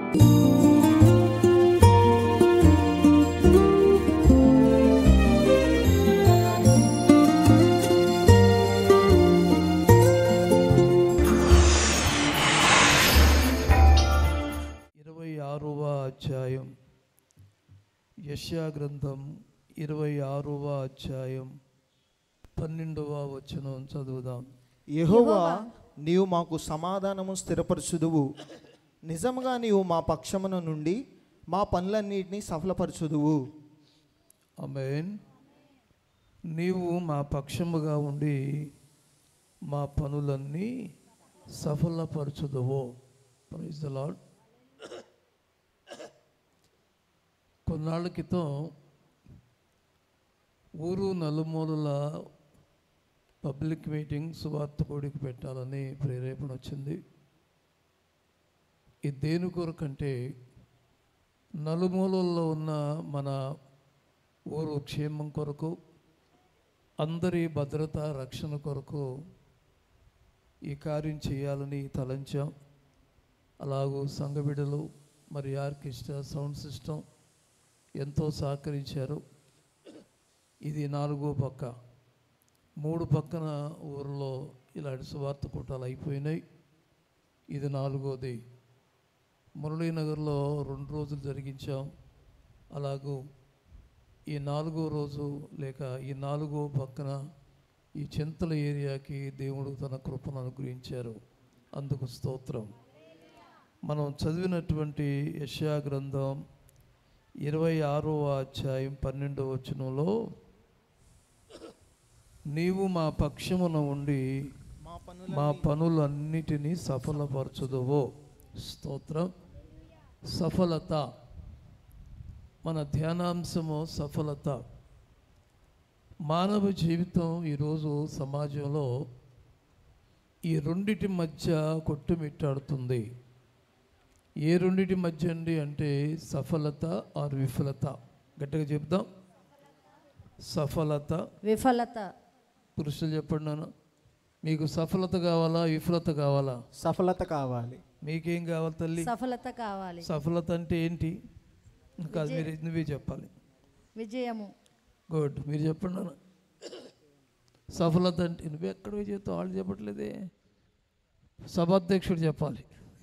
ఇరవై ఆరవ అధ్యాయం యశ్యా గ్రంథం ఇరవై ఆరవ అధ్యాయం పన్నెండవ వచనం చదువుదాం యెహోవా నీవు మాకు సమాధానము స్థిరపరచుదువు నిజముగా నీవు మా పక్షమున నుండి మా పనులన్నిటినీ సఫలపరచుదువు ఆమేన్ నీవు మా పక్షముగా ఉండి మా పనులన్నీ సఫలపరచుదువో ప్రైజ్ ద లాడ్ కొన్నాళ్ళ క్రితం ఊరు నలుమూలల పబ్లిక్ మీటింగ్ సువార్త కోడికి పెట్టాలని ప్రేరేపణ వచ్చింది ఇది దేని కొరకంటే నలుమూలల్లో ఉన్న మన ఊరు క్షేమం కొరకు అందరి భద్రత రక్షణ కొరకు ఈ కార్యం చేయాలని తలంచాం అలాగూ సంఘ బిడ్డలు మరి ఆర్కెస్ట్రా సౌండ్ సిస్టమ్ ఎంతో సహకరించారు ఇది నాలుగో పక్క మూడు పక్కన ఊరిలో ఇలాంటి సువార్త కూటాలు అయిపోయినాయి ఇది నాలుగోది మురళీనగర్లో రెండు రోజులు జరిగించాం అలాగూ ఈ నాలుగో రోజు లేక ఈ నాలుగో పక్కన ఈ చింతల ఏరియాకి దేవుడు తన కృపను అనుగ్రహించారు అందుకు స్తోత్రం మనం చదివినటువంటి యశా గ్రంథం ఇరవై ఆరో అధ్యాయం పన్నెండవ వచనంలో నీవు మా పక్షమున ఉండి మా పనుల మా పనులన్నిటినీ సఫలపరచుదువో స్తోత్రం సఫలత మన ధ్యానాంశము సఫలత మానవ జీవితం ఈరోజు సమాజంలో ఈ రెండిటి మధ్య కొట్టుమిట్టాడుతుంది ఏ రెండిటి మధ్య అండి అంటే సఫలత ఆర్ విఫలత గట్టిగా చెప్దాం సఫలత విఫలత పురుషులు చెప్పండి నాన్న మీకు సఫలత కావాలా విఫలత కావాలా సఫలత కావాలి మీకేం కావాలి తల్లి సఫలత కావాలి సఫలత అంటే ఏంటి కాదు మీరు నువ్వే చెప్పాలి విజయము గుడ్ మీరు చెప్పండి నాన్న సఫలత అంటే నువ్వు ఎక్కడ పోయి చెప్తావు వాళ్ళు చెప్పట్లేదే సభాధ్యక్షుడు చెప్పాలి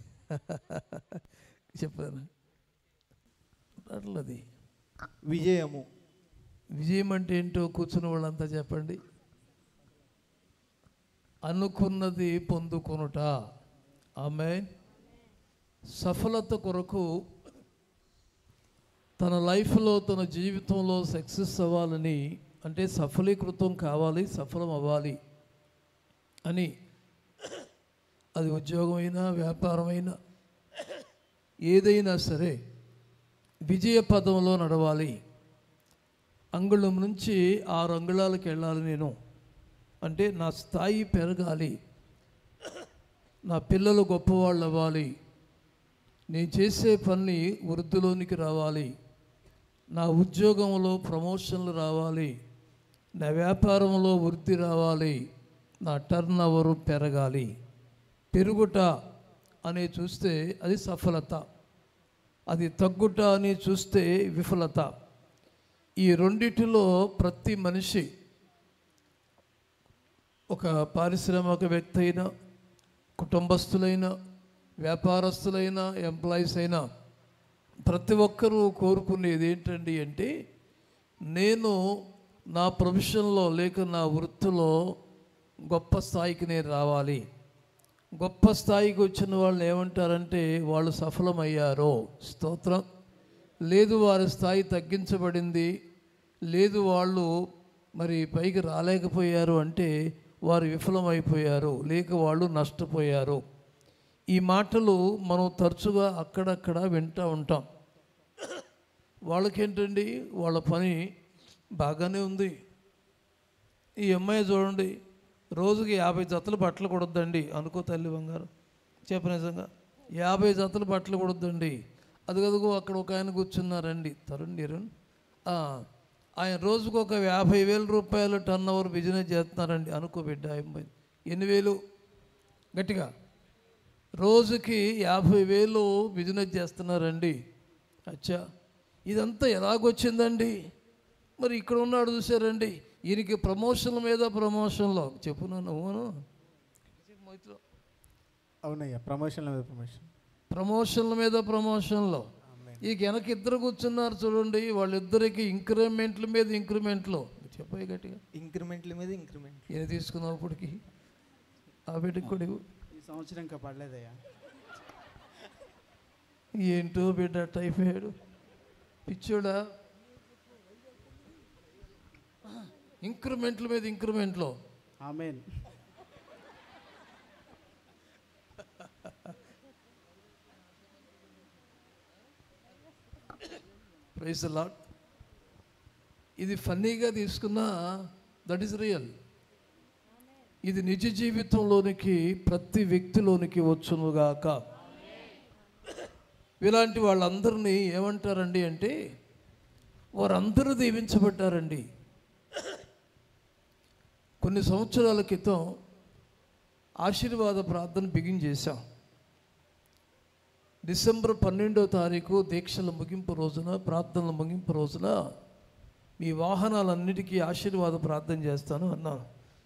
చెప్పాను అట్లది విజయము విజయం అంటే ఏంటో కూర్చున్న వాళ్ళంతా చెప్పండి అనుకున్నది పొందుకొనుట ఆమె సఫలత కొరకు తన లైఫ్లో తన జీవితంలో సక్సెస్ అవ్వాలని అంటే సఫలీకృతం కావాలి సఫలం అవ్వాలి అని అది ఉద్యోగం అయినా వ్యాపారం అయినా ఏదైనా సరే విజయ పదంలో నడవాలి అంగుళం నుంచి ఆరు అంగుళాలకు వెళ్ళాలి నేను అంటే నా స్థాయి పెరగాలి నా పిల్లలు గొప్పవాళ్ళు అవ్వాలి నేను చేసే పని వృద్ధిలోనికి రావాలి నా ఉద్యోగంలో ప్రమోషన్లు రావాలి నా వ్యాపారంలో వృద్ధి రావాలి నా టర్న్ ఓవర్ పెరగాలి పెరుగుట అని చూస్తే అది సఫలత అది తగ్గుట అని చూస్తే విఫలత ఈ రెండిటిలో ప్రతి మనిషి ఒక పారిశ్రామిక అయినా కుటుంబస్తులైన వ్యాపారస్తులైన ఎంప్లాయీస్ అయినా ప్రతి ఒక్కరూ కోరుకునేది ఏంటండి అంటే నేను నా ప్రొఫెషన్లో లేక నా వృత్తిలో గొప్ప స్థాయికి నేను రావాలి గొప్ప స్థాయికి వచ్చిన వాళ్ళు ఏమంటారంటే వాళ్ళు సఫలమయ్యారో స్తోత్రం లేదు వారి స్థాయి తగ్గించబడింది లేదు వాళ్ళు మరి పైకి రాలేకపోయారు అంటే వారు విఫలమైపోయారు లేక వాళ్ళు నష్టపోయారు ఈ మాటలు మనం తరచుగా అక్కడక్కడ వింటూ ఉంటాం వాళ్ళకేంటండి వాళ్ళ పని బాగానే ఉంది ఈ అమ్మాయి చూడండి రోజుకి యాభై జతలు బట్టలు కొడద్దండి అనుకో తల్లి బంగారు చెప్ప నిజంగా యాభై జతలు బట్టలు కొడద్దండి అదిగదిగో అక్కడ ఒక ఆయన కూర్చున్నారండి తరుణ్ నిరుణ్ ఆ, ఆయన రోజుకు ఒక యాభై వేల రూపాయలు టర్న్ ఓవర్ బిజినెస్ చేస్తున్నారండి అనుకో బిడ్డ అమ్మాయి ఎన్ని వేలు గట్టిగా రోజుకి యాభై వేలు బిజినెస్ చేస్తున్నారండి అచ్చా ఇదంతా ఎలాగొచ్చిందండి మరి ఇక్కడ ఉన్నాడు చూసారండి ఈయనకి ప్రమోషన్ల మీద ప్రమోషన్లో చెప్పు నన్ను అవును అవునయ్యా ప్రమోషన్ మీద ప్రమోషన్ ప్రమోషన్ల మీద ప్రమోషన్లో ఈ వెనక ఇద్దరు కూర్చున్నారు చూడండి వాళ్ళిద్దరికి ఇంక్రిమెంట్ల మీద ఇంక్రిమెంట్లు చెప్పాయి గట్టిగా ఇంక్రిమెంట్ల మీద ఇంక్రిమెంట్ ఈయన తీసుకున్నప్పటికి ఆ బిడ్డకి కూడా ఇవ్వు. ఈ సంవత్సరం ఇంకా పడలేదయ్యా ఏంటో బిడ్డ టైఫాయిడ్ పిచ్చోడా ఇంక్రిమెంట్ల మీద ఇంక్రిమెంట్లో ఆమెన్ ప్రైజ్ లాట్ ఇది ఫన్నీగా తీసుకున్నా దట్ ఈస్ రియల్ ఇది నిజ జీవితంలోనికి ప్రతి వ్యక్తిలోనికి వచ్చునుగాక ఇలాంటి వాళ్ళందరినీ ఏమంటారండి అంటే వారందరూ దీవించబడ్డారండి కొన్ని సంవత్సరాల క్రితం ఆశీర్వాద ప్రార్థన బిగిన్ చేశాం డిసెంబర్ పన్నెండో తారీఖు దీక్షల ముగింపు రోజున ప్రార్థనల ముగింపు రోజున మీ వాహనాలన్నిటికీ ఆశీర్వాద ప్రార్థన చేస్తాను అన్నాను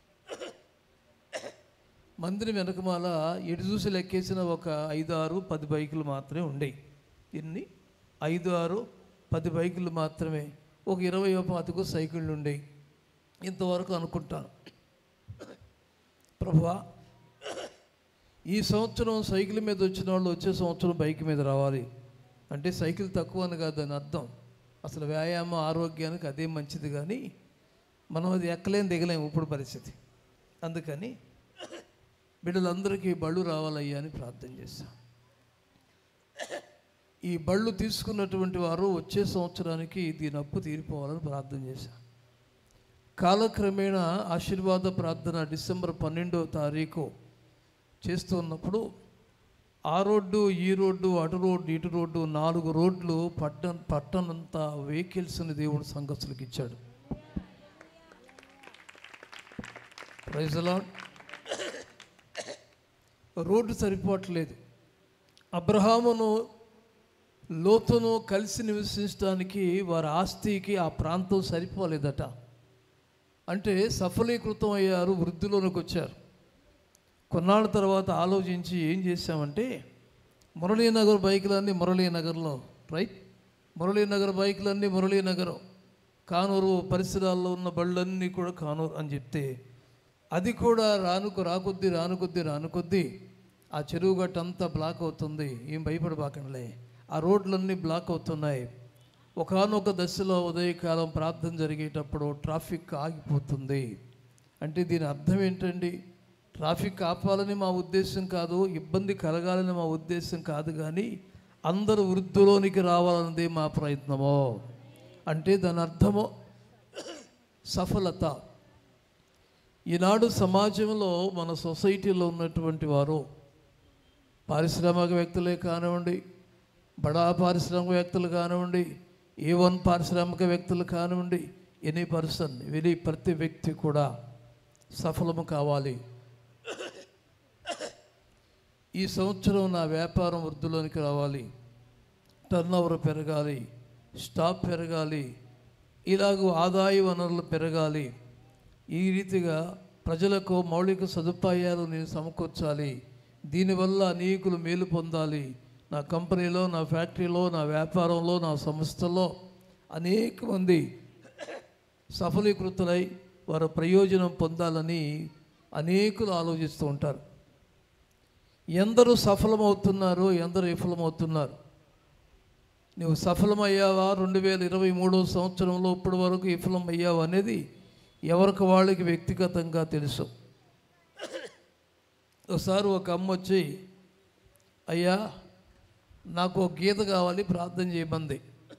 మందిరం వెనకమాల ఎటు చూసి లెక్కేసిన ఒక ఐదు ఆరు పది బైకులు మాత్రమే ఉండేవి ఎన్ని ఐదు ఆరు పది బైకులు మాత్రమే ఒక ఇరవై పాతికో సైకిళ్ళు ఉండేవి ఇంతవరకు అనుకుంటాను ప్రభువా ఈ సంవత్సరం సైకిల్ మీద వచ్చిన వాళ్ళు వచ్చే సంవత్సరం బైక్ మీద రావాలి అంటే సైకిల్ తక్కువ అని కాదు అని అర్థం అసలు వ్యాయామం ఆరోగ్యానికి అదే మంచిది కానీ మనం అది ఎక్కలేం దిగలేం ఇప్పుడు పరిస్థితి అందుకని బిడ్డలందరికీ బళ్ళు రావాలయ్యా అని ప్రార్థన చేశాం ఈ బళ్ళు తీసుకున్నటువంటి వారు వచ్చే సంవత్సరానికి దీని అప్పు తీరిపోవాలని ప్రార్థన చేశాం కాలక్రమేణా ఆశీర్వాద ప్రార్థన డిసెంబర్ పన్నెండవ తారీఖు చేస్తున్నప్పుడు ఆ రోడ్డు ఈ రోడ్డు అటు రోడ్డు ఇటు రోడ్డు నాలుగు రోడ్లు పట్ట పట్టణంత వెహికల్స్ని దేవుడు సంఘస్థులకు ఇచ్చాడు ప్రైజ్ లాడ్ రోడ్డు సరిపోవట్లేదు అబ్రహామును లోతును కలిసి నివసించడానికి వారి ఆస్తికి ఆ ప్రాంతం సరిపోలేదట అంటే సఫలీకృతం అయ్యారు వృద్ధిలోనికి వచ్చారు కొన్నాళ్ళ తర్వాత ఆలోచించి ఏం చేశామంటే మురళీనగర్ బైకులన్నీ మురళీనగర్లో రైట్ మురళీనగర్ బైకులన్నీ మురళీనగరం కానూరు పరిసరాల్లో ఉన్న బళ్ళన్నీ కూడా కానూరు అని చెప్తే అది కూడా రానుకు రాకొద్ది రానుకొద్ది రానుకొద్ది ఆ చెరువు గట్ట అంతా బ్లాక్ అవుతుంది ఏం భయపడబాకండిలే ఆ రోడ్లన్నీ బ్లాక్ అవుతున్నాయి ఒకనొక దశలో ఉదయకాలం ప్రార్థన జరిగేటప్పుడు ట్రాఫిక్ ఆగిపోతుంది అంటే దీని అర్థం ఏంటండి ట్రాఫిక్ ఆపాలని మా ఉద్దేశం కాదు ఇబ్బంది కలగాలని మా ఉద్దేశం కాదు కానీ అందరూ వృద్ధిలోనికి రావాలన్నది మా ప్రయత్నమో అంటే దాని అర్థమో సఫలత ఈనాడు సమాజంలో మన సొసైటీలో ఉన్నటువంటి వారు పారిశ్రామికవేత్తలే కానివ్వండి బడా పారిశ్రామికవేత్తలు కానివ్వండి ఏ వన్ పారిశ్రామిక వ్యక్తులు కానివ్వండి ఎనీ పర్సన్ వెరీ ప్రతి వ్యక్తి కూడా సఫలము కావాలి ఈ సంవత్సరం నా వ్యాపారం వృద్ధిలోనికి రావాలి టర్న్ ఓవర్ పెరగాలి స్టాప్ పెరగాలి ఇలాగ ఆదాయ వనరులు పెరగాలి ఈ రీతిగా ప్రజలకు మౌలిక సదుపాయాలు నేను సమకూర్చాలి దీనివల్ల అనేకులు మేలు పొందాలి నా కంపెనీలో నా ఫ్యాక్టరీలో నా వ్యాపారంలో నా సంస్థలో అనేక మంది సఫలీకృతులై వారు ప్రయోజనం పొందాలని అనేకులు ఆలోచిస్తూ ఉంటారు ఎందరూ సఫలమవుతున్నారు ఎందరు విఫలమవుతున్నారు నువ్వు సఫలమయ్యావా రెండు వేల ఇరవై మూడో సంవత్సరంలో ఇప్పటి వరకు విఫలం అయ్యావా అనేది ఎవరికి వాళ్ళకి వ్యక్తిగతంగా తెలుసు ఒకసారి ఒక అమ్మ వచ్చి అయ్యా నాకు ఒక గీత కావాలి ప్రార్థన చేయమంది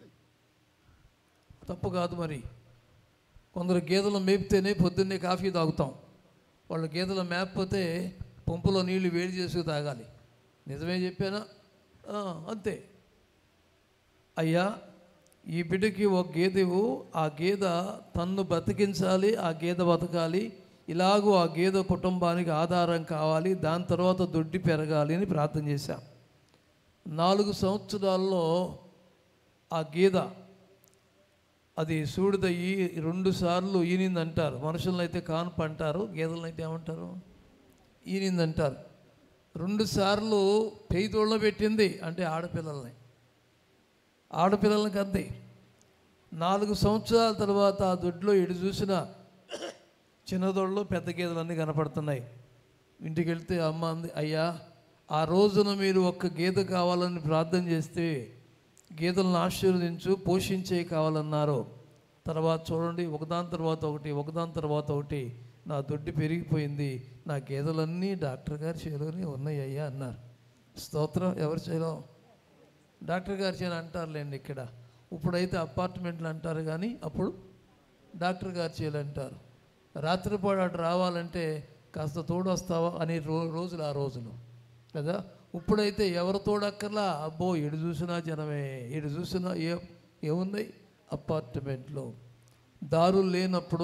తప్పు కాదు మరి కొందరు గేదెలు మేపితేనే పొద్దున్నే కాఫీ తాగుతాం వాళ్ళ గేదెలు మేపపోతే పంపులో నీళ్లు వేడి చేసి తాగాలి నిజమే చెప్పానా ఆ, అంతే అయ్యా ఈ బిడ్డకి ఒక గేదెవు ఆ గేదె తన్ను బతికించాలి ఆ గేదె బతకాలి ఇలాగూ ఆ గేదె కుటుంబానికి ఆధారం కావాలి దాని తర్వాత దొడ్డి పెరగాలి అని ప్రార్థన చేశాం నాలుగు సంవత్సరాల్లో ఆ గేద అది సూడిదయ్యి రెండు సార్లు ఈనింది అంటారు మనుషులను అయితే కాన్ప అంటారు గేదెలను అయితే ఏమంటారు ఈనింది అంటారు రెండు సార్లు పెయ్యి పెట్టింది అంటే ఆడపిల్లల్ని ఆడపిల్లలకి అంతే నాలుగు సంవత్సరాల తర్వాత ఆ దొడ్లో ఎడు చూసిన చిన్నదోళ్ళు పెద్ద గేదెలన్నీ కనపడుతున్నాయి ఇంటికి వెళ్తే అమ్మ అంది అయ్యా ఆ రోజున మీరు ఒక్క గేదె కావాలని ప్రార్థన చేస్తే గేదెలను ఆశీర్వదించు పోషించే కావాలన్నారు తర్వాత చూడండి ఒకదాని తర్వాత ఒకటి ఒకదాని తర్వాత ఒకటి నా దొడ్డి పెరిగిపోయింది నా గేదెలన్నీ డాక్టర్ గారి చేలోనే ఉన్నాయి అయ్యా అన్నారు స్తోత్రం ఎవరు చేయలో డాక్టర్ గారి చేయని అంటారులేండి ఇక్కడ ఇప్పుడైతే అపార్ట్మెంట్లు అంటారు కానీ అప్పుడు డాక్టర్ గారి చేయలు అంటారు రాత్రిపూట అటు రావాలంటే కాస్త తోడు వస్తావా అనే రో రోజులు ఆ రోజులు కదా ఇప్పుడైతే ఎవరు తోడక్కర్లా అబ్బో ఎడు చూసినా జనమే ఎడు చూసినా ఏ ఏముంది అపార్ట్మెంట్లో దారులు లేనప్పుడు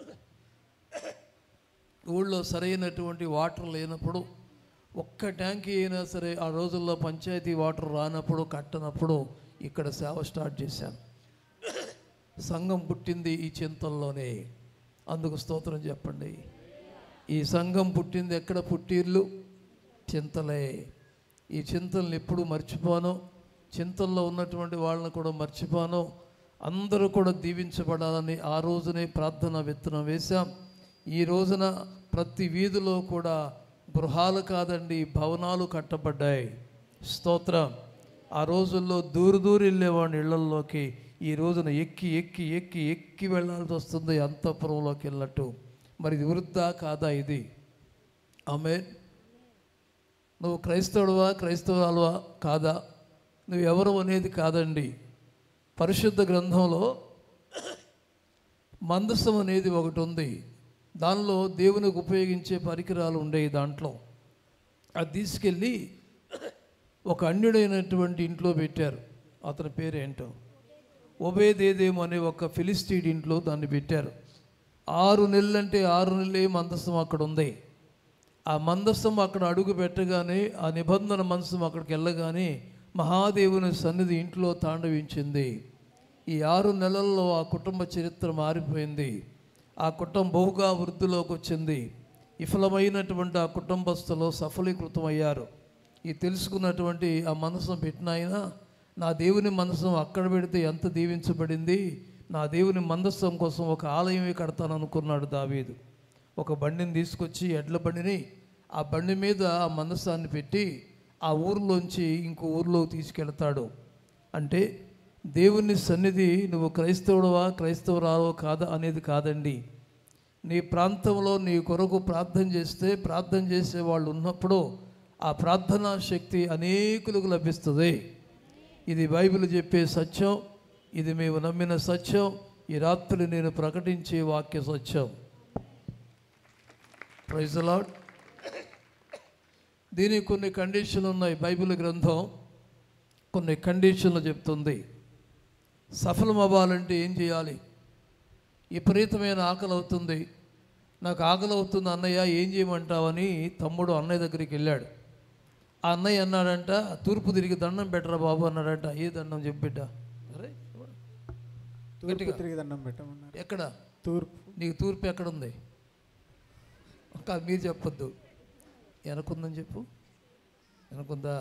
ఊళ్ళో సరైనటువంటి వాటర్ లేనప్పుడు ఒక్క ట్యాంకీ అయినా సరే ఆ రోజుల్లో పంచాయతీ వాటర్ రానప్పుడు కట్టనప్పుడు ఇక్కడ సేవ స్టార్ట్ చేశాను సంఘం పుట్టింది ఈ చింతల్లోనే అందుకు స్తోత్రం చెప్పండి ఈ సంఘం పుట్టింది ఎక్కడ పుట్టిర్లు చింతలే ఈ చింతల్ని ఎప్పుడు మర్చిపోను చింతల్లో ఉన్నటువంటి వాళ్ళని కూడా మర్చిపోను అందరూ కూడా దీవించబడాలని ఆ రోజునే ప్రార్థన విత్తనం వేశాం ఈ రోజున ప్రతి వీధిలో కూడా గృహాలు కాదండి భవనాలు కట్టబడ్డాయి స్తోత్రం ఆ రోజుల్లో దూరు దూరు వెళ్ళేవాడిని ఇళ్లల్లోకి ఈ రోజున ఎక్కి ఎక్కి ఎక్కి ఎక్కి వెళ్ళాల్సి వస్తుంది అంతఃపురంలోకి వెళ్ళట్టు మరి ఇది వృద్ధా కాదా ఇది ఆమె నువ్వు క్రైస్తవుడువా క్రైస్తవురాలువా కాదా నువ్వు ఎవరు అనేది కాదండి పరిశుద్ధ గ్రంథంలో మందసం అనేది ఒకటి ఉంది దానిలో దేవునికి ఉపయోగించే పరికరాలు ఉండేవి దాంట్లో అది తీసుకెళ్ళి ఒక అన్యుడైనటువంటి ఇంట్లో పెట్టారు అతని పేరు ఏంటో ఒబేదేదేమో అనే ఒక ఫిలిస్టీడ్ ఇంట్లో దాన్ని పెట్టారు ఆరు నెలలంటే ఆరు నెలలే మందసం అక్కడ ఉంది ఆ మందస్సం అక్కడ అడుగు పెట్టగానే ఆ నిబంధన మందసం అక్కడికి వెళ్ళగానే మహాదేవుని సన్నిధి ఇంట్లో తాండవించింది ఈ ఆరు నెలల్లో ఆ కుటుంబ చరిత్ర మారిపోయింది ఆ కుటుంబం బహుగా వృద్ధిలోకి వచ్చింది విఫలమైనటువంటి ఆ కుటుంబస్తులు సఫలీకృతమయ్యారు ఈ తెలుసుకున్నటువంటి ఆ మనసును పెట్టిన ఆయన నా దేవుని మనసు అక్కడ పెడితే ఎంత దీవించబడింది నా దేవుని మందస్సం కోసం ఒక ఆలయమే కడతాను అనుకున్నాడు దావీదు ఒక బండిని తీసుకొచ్చి ఎడ్ల బండిని ఆ బండి మీద ఆ మందస్సాన్ని పెట్టి ఆ ఊరిలోంచి ఇంకో ఊరిలోకి తీసుకెళ్తాడు అంటే దేవుని సన్నిధి నువ్వు క్రైస్తవుడవా క్రైస్తవురావో కాదా అనేది కాదండి నీ ప్రాంతంలో నీ కొరకు ప్రార్థన చేస్తే ప్రార్థన చేసే వాళ్ళు ఉన్నప్పుడు ఆ ప్రార్థనా శక్తి అనేకులకు లభిస్తుంది ఇది బైబిల్ చెప్పే సత్యం ఇది మేము నమ్మిన సత్యం ఈ రాత్రి నేను ప్రకటించే వాక్య సత్యం ప్రైజ్ లాడ్ దీనికి కొన్ని కండిషన్లు ఉన్నాయి బైబిల్ గ్రంథం కొన్ని కండిషన్లు చెప్తుంది సఫలం అవ్వాలంటే ఏం చేయాలి విపరీతమైన ఆకలి అవుతుంది నాకు ఆకలి అవుతుంది అన్నయ్య ఏం చేయమంటావని తమ్ముడు అన్నయ్య దగ్గరికి వెళ్ళాడు ఆ అన్నయ్య అన్నాడంట తూర్పు తిరిగి దండం పెట్టరా బాబు అన్నాడంట ఏ దండం చెప్పిట్ట అరే తూర్పు గట్టిగా. తిరిగి దండం పెట్టమన్నారు ఎక్కడ తూర్పు నీకు తూర్పు ఎక్కడుంది కాదు మీరు చెప్పొద్దు వెనకుందని చెప్పు వెనకుందా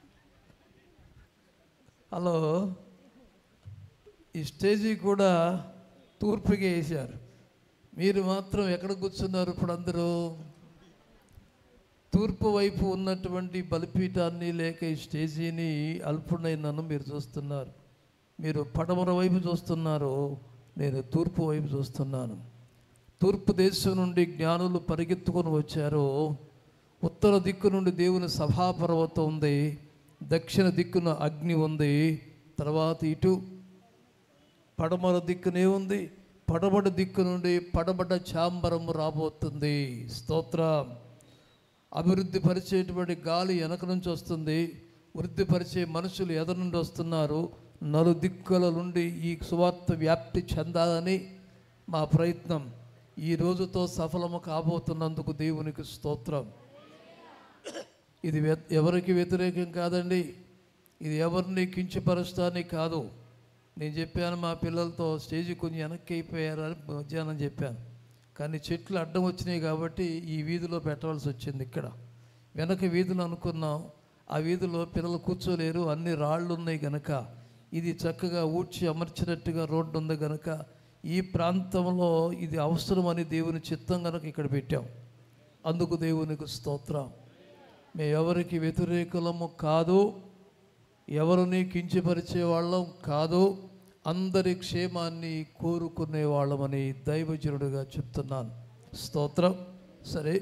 హలో ఈ స్టేజీ కూడా తూర్పుకే వేశారు మీరు మాత్రం ఎక్కడ కూర్చున్నారు ఇప్పుడు అందరూ తూర్పు వైపు ఉన్నటువంటి బలిపీఠాన్ని లేక ఈ స్టేజీని అల్పుడైనను మీరు చూస్తున్నారు మీరు పడమర వైపు చూస్తున్నారు నేను తూర్పు వైపు చూస్తున్నాను తూర్పు దేశం నుండి జ్ఞానులు పరిగెత్తుకొని వచ్చారు ఉత్తర దిక్కు నుండి దేవుని సభాపర్వతం ఉంది దక్షిణ దిక్కున అగ్ని ఉంది తర్వాత ఇటు పడమర దిక్కునే ఉంది పడమట దిక్కు నుండి పడమట చాంబరము రాబోతుంది స్తోత్రం అభివృద్ధి పరిచేటువంటి గాలి వెనక నుంచి వస్తుంది వృద్ధిపరిచే మనుషులు ఎదురు నుండి వస్తున్నారు నలు దిక్కుల నుండి ఈ సువార్త వ్యాప్తి చెందాలని మా ప్రయత్నం ఈ రోజుతో సఫలము కాబోతున్నందుకు దేవునికి స్తోత్రం ఇది వ్య- ఎవరికి వ్యతిరేకం కాదండి ఇది ఎవరిని కించపరుస్తానికి కాదు నేను చెప్పాను మా పిల్లలతో స్టేజ్ కొంచెం వెనక్కి అయిపోయారని మధ్యాహ్నం చెప్పాను కానీ చెట్లు అడ్డం వచ్చినాయి కాబట్టి ఈ వీధిలో పెట్టవలసి వచ్చింది ఇక్కడ వెనక వీధులు అనుకున్నాం ఆ వీధిలో పిల్లలు కూర్చోలేరు అన్ని రాళ్ళు ఉన్నాయి గనక ఇది చక్కగా ఊడ్చి అమర్చినట్టుగా రోడ్డు ఉంది గనక ఈ ప్రాంతంలో ఇది అవసరమని దేవుని చిత్తం గనక ఇక్కడ పెట్టాం అందుకు దేవునికి స్తోత్రం మేము ఎవరికి వ్యతిరేకులము కాదు ఎవరిని కించపరిచే వాళ్ళం కాదు అందరి క్షేమాన్ని కోరుకునే వాళ్ళమని దైవజనుడిగా చెప్తున్నాను స్తోత్రం సరే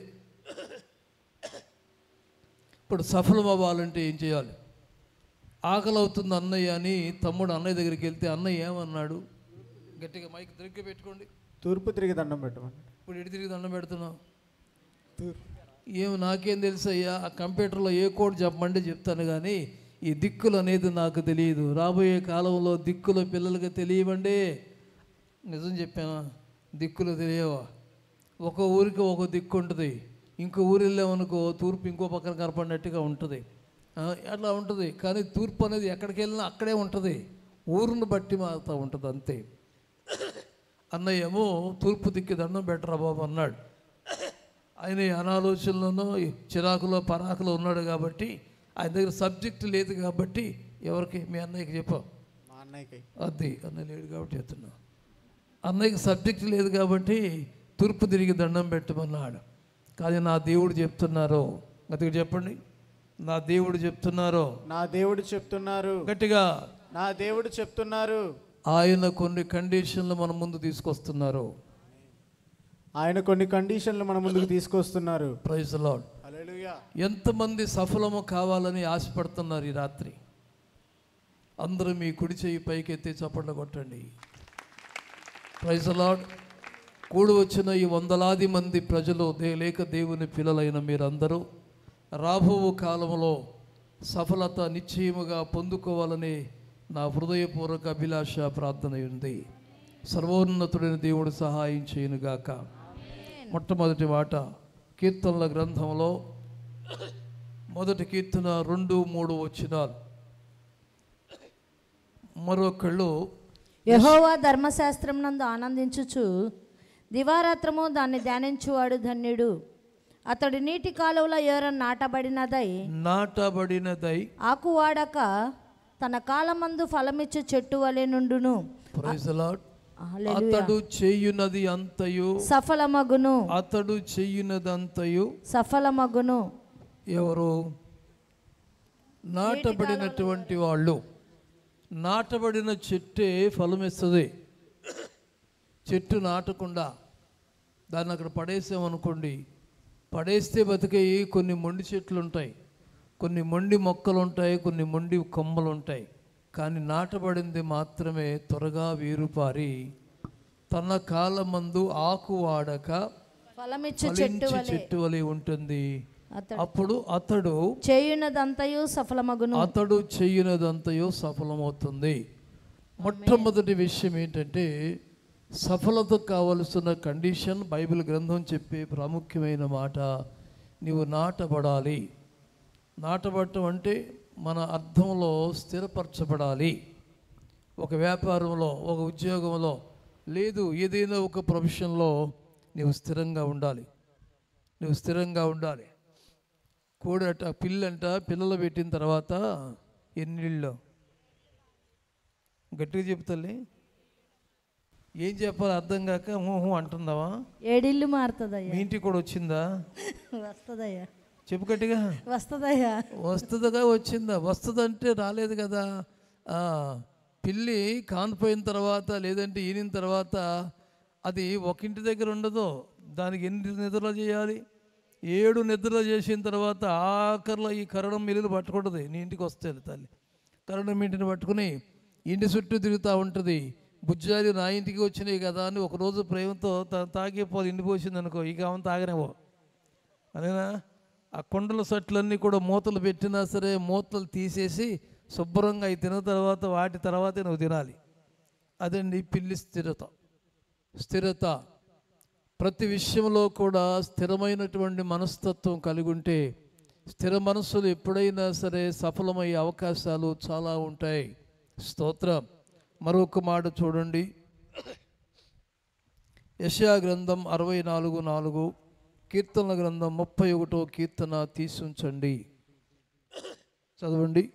ఇప్పుడు సఫలం అవ్వాలంటే ఏం చేయాలి ఆకలి అవుతుంది అన్నయ్య అని తమ్ముడు అన్నయ్య దగ్గరికి వెళ్తే అన్నయ్య ఏమన్నాడు గట్టిగా మైక్ దగ్గర పెట్టుకోండి తూర్పు తిరిగి దండం పెట్టమన్నాడు ఇప్పుడు ఇటు తిరిగి దండం పెడుతున్నావు తూర్పు ఏమి నాకేం తెలుసు అయ్యా ఆ కంప్యూటర్లో ఏ కోడ్ చెప్పమంటే చెప్తాను కానీ ఈ దిక్కులు అనేది నాకు తెలియదు రాబోయే కాలంలో దిక్కులు పిల్లలకి తెలియవండి నిజం చెప్పానా దిక్కులు తెలియవా ఒక ఊరికి ఒక దిక్కు ఉంటుంది ఇంకో ఊరు వెళ్ళామనుకో తూర్పు ఇంకో పక్కన కనపడినట్టుగా ఉంటుంది ఆ, అట్లా ఉంటుంది కానీ తూర్పు అనేది ఎక్కడికి వెళ్ళినా అక్కడే ఉంటుంది ఊరును బట్టి మారుతూ ఉంటుంది అంతే అన్నయ్య ఏమో తూర్పు దిక్కు దండం పెట్టరా బాబు అన్నాడు ఆయన ఈ అనాలోచనలోనో ఈ చిరాకులో పరాకులో ఉన్నాడు కాబట్టి ఆయన దగ్గర సబ్జెక్ట్ లేదు కాబట్టి ఎవరికి మీ అన్నయ్యకి చెప్పావు మా అన్నయ్యకి అది అన్నయ్య లేడు కాబట్టి చెప్తున్నా అన్నయ్యకి సబ్జెక్ట్ లేదు కాబట్టి తూర్పు తిరిగి దండం పెట్టమన్నాడు కానీ నా దేవుడు చెప్తున్నారు గట్టిగా చెప్పండి నా దేవుడు చెప్తున్నారు నా దేవుడు చెప్తున్నారు గట్టిగా నా దేవుడు చెప్తున్నారు ఆయన కొన్ని కండిషన్లు మన ముందు తీసుకొస్తున్నారు ఆయన కొన్ని కండిషన్లు మన ముందుకు తీసుకొస్తున్నారు ప్రైజ్ లాడ్ హల్లెలూయా ఎంతమంది సఫలము కావాలని ఆశపడుతున్నారు ఈ రాత్రి అందరూ మీ కుడి చేయి పైకెత్తి చప్పట్లు కొట్టండి ప్రైజ్ లాడ్ కూడి వచ్చిన ఈ వందలాది మంది ప్రజలు దే లేక దేవుని పిల్లలైన మీరందరూ రాబో కాలంలో సఫలత నిశ్చయముగా పొందుకోవాలని నా హృదయపూర్వక అభిలాష ప్రార్థన ఉంది సర్వోన్నతుడైన దేవుడు సహాయం చేయనుగాక మొట్టమొదటి మాట కీర్తనల గ్రంథంలో మొదటి కీర్తన రెండు మూడు వచ్చినాలు మరొకళ్ళు యహోవా ధర్మశాస్త్రం నందు ఆనందించుచు దివారాత్రము దాన్ని ధ్యానించువాడు ధన్యుడు అతడి నీటి కాలువల ఏర నాటబడినదై నాటబడినదై ఆకు వాడక తన కాలమందు ఫలమిచ్చు చెట్టు వలె నుండును ప్రైజ్ లార్డ్ హల్లెలూయా. అతడు చేయునది అంతయు సఫలమగును అతడు చెయ్యునదంతయు సఫలమగును ఎవరు నాటబడినటువంటి వాళ్ళు నాటబడిన చెట్టే ఫలమిస్తుంది చెట్టు నాటకుండా దాన్ని అక్కడ పడేసామనుకోండి పడేస్తే బతికేయి కొన్ని మొండి చెట్లు ఉంటాయి కొన్ని మొండి మొక్కలు ఉంటాయి కొన్ని మొండి కొమ్మలు ఉంటాయి కానీ నాటబడింది మాత్రమే త్వరగా వేరుపారి తన కాలమందు ఆకు వాడక ఫలమిచ్చు చెట్టు ఫలించి వలె చెట్టు వలె ఉంటుంది అతడు అప్పుడు అతడు చేయునదంతయు సఫలమగును అతడు చెయ్యినదంతయో సఫలమవుతుంది మొట్టమొదటి విషయం ఏంటంటే సఫలత కావలసిన కండిషన్ బైబిల్ గ్రంథం చెప్పే ప్రాముఖ్యమైన మాట నీవు నాటబడాలి నాటబడటం అంటే మన అర్థంలో స్థిరపరచబడాలి ఒక వ్యాపారంలో ఒక ఉద్యోగంలో లేదు ఏదైనా ఒక ప్రొఫెషన్లో నీవు స్థిరంగా ఉండాలి నువ్వు స్థిరంగా ఉండాలి కోడట పిల్లంట పిల్లలు పెట్టిన తర్వాత ఎన్నిళ్ళు గట్టిగా చెప్తలే ఏం చెప్పాలి అర్థం కాక ఊహు అంటున్నావా ఏడిల్లు మారుతుందయ్యా మీ ఇంటికి కూడా వచ్చిందా వస్తుందయ్యా చెప్పు గట్టిగా వస్తుందయ్యా వస్తుందిగా వచ్చిందా వస్తుందంటే రాలేదు కదా ఆ, పిల్లి కానిపోయిన తర్వాత లేదంటే ఈనిన తర్వాత అది ఒక ఇంటి దగ్గర ఉండదు దానికి ఎన్ని నిద్రలు చేయాలి ఏడు నిద్రలు చేసిన తర్వాత ఆఖరిలో ఈ కరణం మిల్లులు పట్టుకుంటుంది నీ ఇంటికి వస్తుంది తల్లి కరణం ఇంటిని పట్టుకుని ఇంటి చుట్టూ తిరుగుతూ ఉంటుంది బుజ్జాలి నా ఇంటికి వచ్చినాయి కదా అని ఒకరోజు ప్రేమతో తా- తాగే పోలు ఇండిపోసింది అనుకో ఇక ఆమె తాగనేవో అదేనా ఆ కొండల సట్లన్నీ కూడా మూతలు పెట్టినా సరే మూతలు తీసేసి శుభ్రంగా అవి తిన్న తర్వాత వాటి తర్వాతే నువ్వు తినాలి అదండి పిల్లి స్థిరత స్థిరత ప్రతి విషయంలో కూడా స్థిరమైనటువంటి మనస్తత్వం కలిగి ఉంటే స్థిర మనస్సులు ఎప్పుడైనా సరే సఫలమయ్యే అవకాశాలు చాలా ఉంటాయి స్తోత్రం మరొక మాట చూడండి యశా గ్రంథం అరవై నాలుగు నాలుగు కీర్తనల గ్రంథం ముప్పై ఒకటో కీర్తన తీసి ఉంచండి చదవండి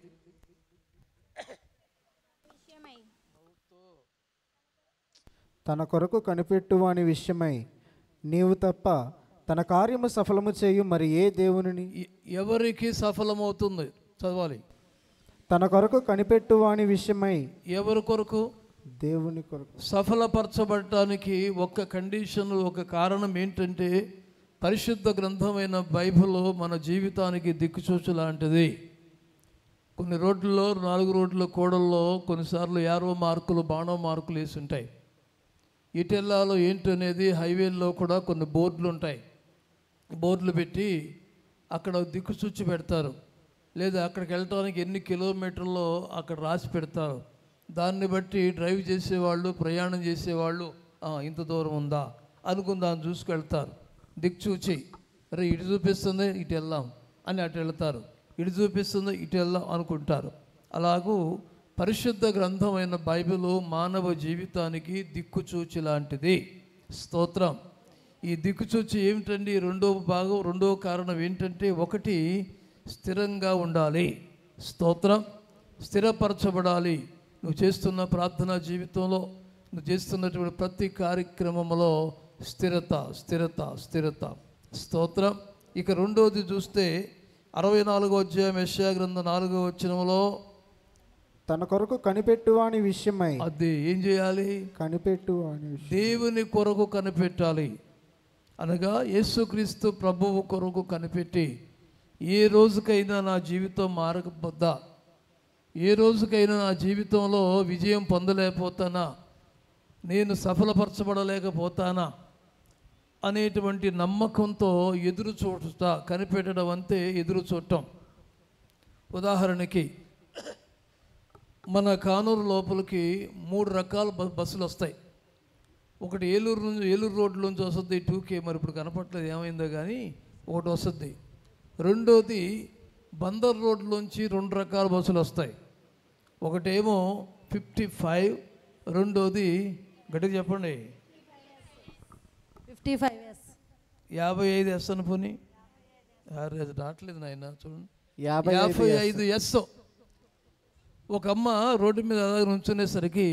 తన కొరకు కనిపెట్టువాని విషయమై నీవు తప్ప తన కార్యము సఫలము చేయు మరి ఏ దేవునిని ఎ- ఎవరికి సఫలమవుతుంది చదవాలి తన కొరకు కనిపెట్టువాని విషయమై ఎవరి కొరకు దేవుని కొరకు సఫలపరచబడటానికి ఒక కండిషన్ ఒక కారణం ఏంటంటే పరిశుద్ధ గ్రంథమైన బైబిల్ మన జీవితానికి దిక్కుచూచు లాంటిది కొన్ని రోడ్లలో నాలుగు రోడ్ల కూడల్లో కొన్నిసార్లు యారో మార్కులు బాణో మార్కులు వేసి ఉంటాయి ఇటెల్లాలో ఏంటనేది హైవేల్లో కూడా కొన్ని బోర్డులు ఉంటాయి బోర్డులు పెట్టి అక్కడ దిక్కుచూచి పెడతారు లేదా అక్కడికి వెళ్ళటానికి ఎన్ని కిలోమీటర్లో అక్కడ రాసి పెడతారు దాన్ని బట్టి డ్రైవ్ చేసేవాళ్ళు ప్రయాణం చేసేవాళ్ళు "ఆ, ఇంత దూరం ఉందా అనుకుని దాన్ని చూసుకెళ్తారు దిక్కు చూచి అరే ఇటు చూపిస్తుంది ఇటు వెళ్దాం అని అటు వెళ్తారు ఇటు చూపిస్తుంది ఇటు వెళ్దాం అనుకుంటారు అలాగూ పరిశుద్ధ గ్రంథమైన బైబిల్ మానవ జీవితానికి దిక్కుచూచి లాంటిది స్తోత్రం ఈ దిక్కుచూచి ఏమిటండి రెండో భాగం రెండో కారణం ఏంటంటే ఒకటి స్థిరంగా ఉండాలి స్తోత్రం స్థిరపరచబడాలి నువ్వు చేస్తున్న ప్రార్థనా జీవితంలో నువ్వు చేస్తున్నటువంటి ప్రతి కార్యక్రమంలో స్థిరత స్థిరత స్థిరత స్తోత్రం ఇక రెండోది చూస్తే అరవై నాలుగో అధ్యాయం యెషయా గ్రంథం నాలుగో వచ్చినంలో తన కొరకు కనిపెట్టువాని విషయమై అది ఏం చేయాలి కనిపెట్టువాని విషయం దేవుని కొరకు కనిపెట్టాలి అనగా యేసుక్రీస్తు ప్రభువు కొరకు కనిపెట్టి ఏ రోజుకైనా నా జీవితం మారకపోద్దా ఏ రోజుకైనా నా జీవితంలో విజయం పొందలేకపోతానా నేను సఫలపరచబడలేకపోతానా అనేటువంటి నమ్మకంతో ఎదురు చూట కనిపెట్టడం అంతే ఎదురు చూడటం ఉదాహరణకి మన కానూరు లోపలికి మూడు రకాల బ బస్సులు వస్తాయి ఒకటి ఏలూరు నుంచి ఏలూరు రోడ్ల నుంచి వస్తుంది టూకే మరి ఇప్పుడు కనపట్లేదు ఏమైందో కానీ ఒకటి వస్తుంది రెండోది బందర్ రోడ్లోంచి రెండు రకాల బస్సులు వస్తాయి ఒకటేమో ఫిఫ్టీ ఫైవ్ రెండోది గట్టిగా చెప్పండి ఫిఫ్టీ ఫైవ్ ఇయర్స్ యాభై ఐదు ఎస్ అనుకుని అది రావట్లేదు నాయన చూడండి యాభై ఐదు యాభై yes. ఐదు ఎస్ ఒక అమ్మ రోడ్డు మీద అలా నుంచునేసరికి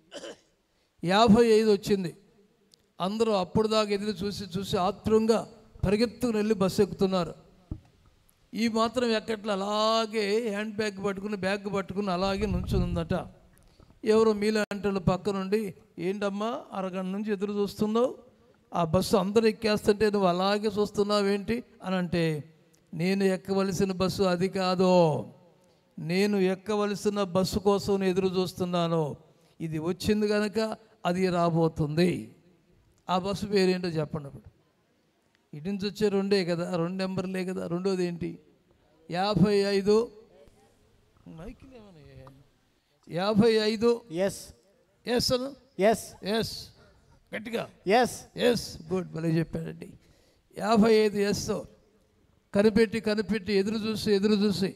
యాభై ఐదు వచ్చింది అందరూ అప్పుడు దాకా ఎదురు చూసి చూసి ఆత్రంగా పరిగెత్తుకుని వెళ్ళి బస్సు ఎక్కుతున్నారు ఈ మాత్రం ఎక్కట్లా అలాగే హ్యాండ్ బ్యాగ్ పట్టుకుని బ్యాగ్ పట్టుకుని అలాగే నుంచుందట ఎవరో మీలాంటి పక్క నుండి ఏంటమ్మా అరగంట నుంచి ఎదురు చూస్తున్నావు ఆ బస్సు అందరూ ఎక్కేస్తుంటే నువ్వు అలాగే చూస్తున్నావేంటి అని అంటే నేను ఎక్కవలసిన బస్సు అది కాదో నేను ఎక్కవలసిన బస్సు కోసం నేను ఎదురు చూస్తున్నాను ఇది వచ్చింది కనుక అది రాబోతుంది ఆ బస్సు పేరేంటో చెప్పండి అప్పుడు ఇటు నుంచి వచ్చే రెండే కదా రెండు నెంబర్లే కదా రెండోది ఏంటి యాభై ఐదు మైకిల్ ఏమన్నా యాభై ఐదు ఎస్ ఎస్ అను ఎస్ ఎస్ గట్టిగా ఎస్ ఎస్ గుడ్ భలే చెప్పాడండి యాభై ఐదు ఎస్ కనిపెట్టి కనిపెట్టి ఎదురు చూసి ఎదురు చూసి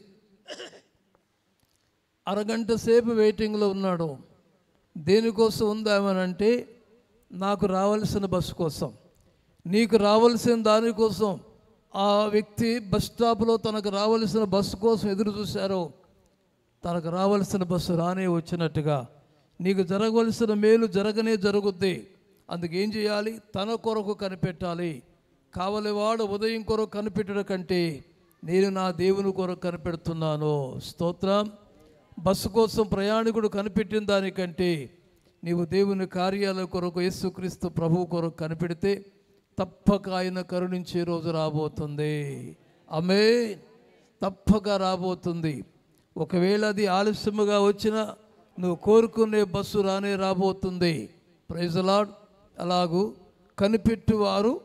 అరగంట సేపు వెయిటింగ్లో ఉన్నాడు దేనికోసం ఉందామనంటే నాకు రావాల్సిన బస్సు కోసం నీకు రావాల్సిన దానికోసం ఆ వ్యక్తి బస్ స్టాప్లో తనకు రావాల్సిన బస్సు కోసం ఎదురు చూశారు తనకు రావాల్సిన బస్సు రానే వచ్చినట్టుగా నీకు జరగవలసిన మేలు జరగనే జరుగుద్ది అందుకేం చేయాలి తన కొరకు కనిపెట్టాలి కావలివాడు ఉదయం కొరకు కనిపెట్టడం కంటే నేను నా దేవుని కొరకు కనిపెడుతున్నాను స్తోత్రం బస్సు కోసం ప్రయాణికుడు కనిపెట్టిన దానికంటే నీవు దేవుని కార్యాల కొరకు యేసుక్రీస్తు ప్రభువు కొరకు కనిపెడితే తప్పక ఆయన కరుణించే రోజు రాబోతుంది ఆమె తప్పక రాబోతుంది ఒకవేళ అది ఆలస్యముగా వచ్చినా నువ్వు కోరుకునే బస్సు రానే రాబోతుంది ప్రైజలాడ్ అలాగూ కనిపెట్టువారు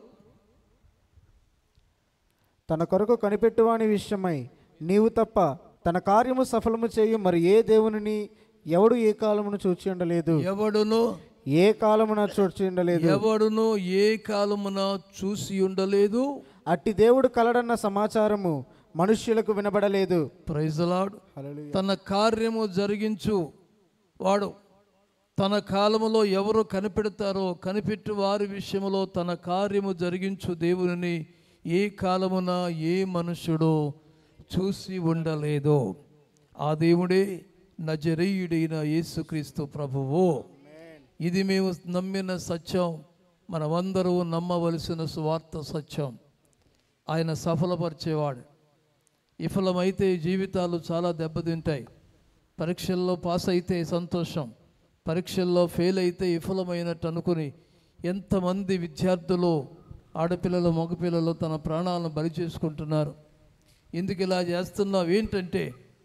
తన కొరకు కనిపెట్టువాని విషయమై నీవు తప్ప తన కార్యము సఫలము చేయు మరి ఏ దేవునిని ఎవడు ఏ కాలమును చూచి ఉండలేదు ఎవడును ఏ కాలమున చూచి ఉండలేదు ఎవడును ఏ కాలమున చూసి ఉండలేదు అట్టి దేవుడు కలడన్న సమాచారము మనుష్యులకు వినబడలేదు ప్రైజలాడు హల్లెలూయా. తన కార్యము జరిగించు వాడు తన కాలములో ఎవరు కనిపెడతారో కనిపెట్టు వారి విషయంలో తన కార్యము జరిగించు దేవుని ఏ కాలమున ఏ మనుష్యుడో చూసి ఉండలేదో ఆ దేవుడే నజరీయుడైన యేసుక్రీస్తు ప్రభువు ఇది మేము నమ్మిన సత్యం మనమందరూ నమ్మవలసిన సువార్త సత్యం ఆయన సఫలపరిచేవాడు విఫలమైతే జీవితాలు చాలా దెబ్బతింటాయి పరీక్షల్లో పాస్ అయితే సంతోషం పరీక్షల్లో ఫెయిల్ అయితే విఫలమైనట్టు అనుకుని ఎంతమంది విద్యార్థులు ఆడపిల్లలు మగపిల్లలు తన ప్రాణాలను బలి చేసుకుంటున్నారు ఎందుకు ఇలా చేస్తున్నావు ఏంటంటే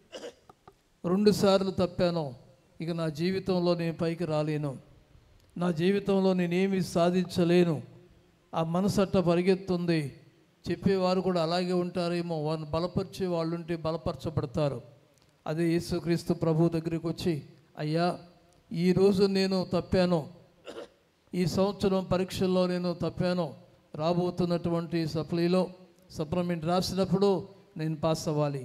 రెండుసార్లు తప్పాను ఇక నా జీవితంలో నేను పైకి రాలేను నా జీవితంలో నేనేమి సాధించలేను ఆ మనసు అట్ట పరిగెత్తుంది చెప్పేవారు కూడా అలాగే ఉంటారేమో వారిని బలపరిచే వాళ్ళు ఉంటే బలపరచబడతారు అదే యేసుక్రీస్తు ప్రభు దగ్గరికి వచ్చి అయ్యా ఈరోజు నేను తప్పాను ఈ సంవత్సరం పరీక్షల్లో నేను తప్పాను రాబోతున్నటువంటి సప్లీలో సప్లిమెంట్ రాసినప్పుడు నేను పాస్ అవ్వాలి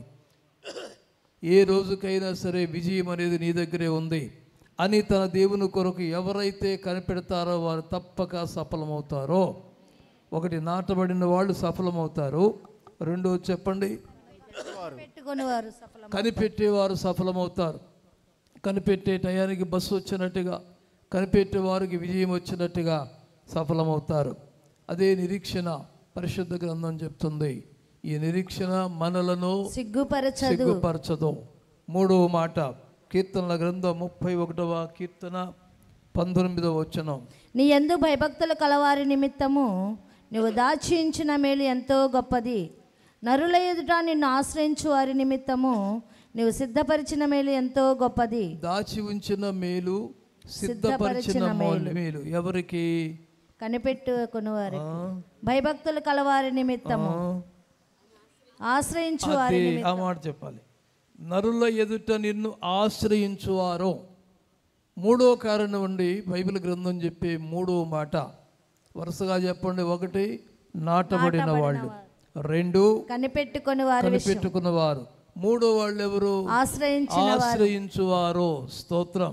ఏ రోజుకైనా సరే విజయం అనేది నీ దగ్గరే ఉంది అని తన దేవుని కొరకు ఎవరైతే కనిపెడతారో వారు తప్పక సఫలమవుతారో ఒకటి నాటబడిన వాళ్ళు సఫలమవుతారు రెండో చెప్పండి పెట్టుకుని వారు సఫలం కనిపెట్టేవారు సఫలమవుతారు కనిపెట్టే టయానికి బస్సు వచ్చినట్టుగా కనిపెట్టే వారికి విజయం వచ్చినట్టుగా సఫలమవుతారు అదే నిరీక్షణ పరిశుద్ధ గ్రంథం చెప్తుంది ఈ నిరీక్షణ మనలను సిగ్గుపరచదు సిగ్గుపరచదు మూడవ మాట కీర్తనల గ్రంథం ముప్పై ఒకటవ కీర్తన పంతొమ్మిదవ వచనం నీ ఎందు భయభక్తులు కలవారి నిమిత్తము నువ్వు దాచించిన మేలు ఎంతో గొప్పది నరుల ఎదుట నిన్ను ఆశ్రయించు వారి నిమిత్తము నువ్వు సిద్ధపరిచిన మేలు ఎంతో గొప్పది దాచి ఉంచిన మేలు సిద్ధపరిచిన సిద్ధపరిచిన మౌల్య మేలు ఎవరికి కనిపెట్టుకుని వారి ఆ, భయభక్తులు కలవారి నిమిత్తము ఆ, ఆశ్రయించు వారి అదే నిమిత్తం ఆ మాట చెప్పాలి నరుల ఎదుట నిన్ను ఆశ్రయించువారో మూడో కారణం ఉండి బైబిల్ గ్రంథం చెప్పే మూడో మాట వరుసగా చెప్పండి ఒకటి నాటబడిన వాళ్ళు రెండు కనిపెట్టుకుని వారి కనిపెట్టుకున్న వారు మూడో వాళ్ళు ఎవరు ఆశ్రయించిన ఆశ్రయించువారో స్తోత్రం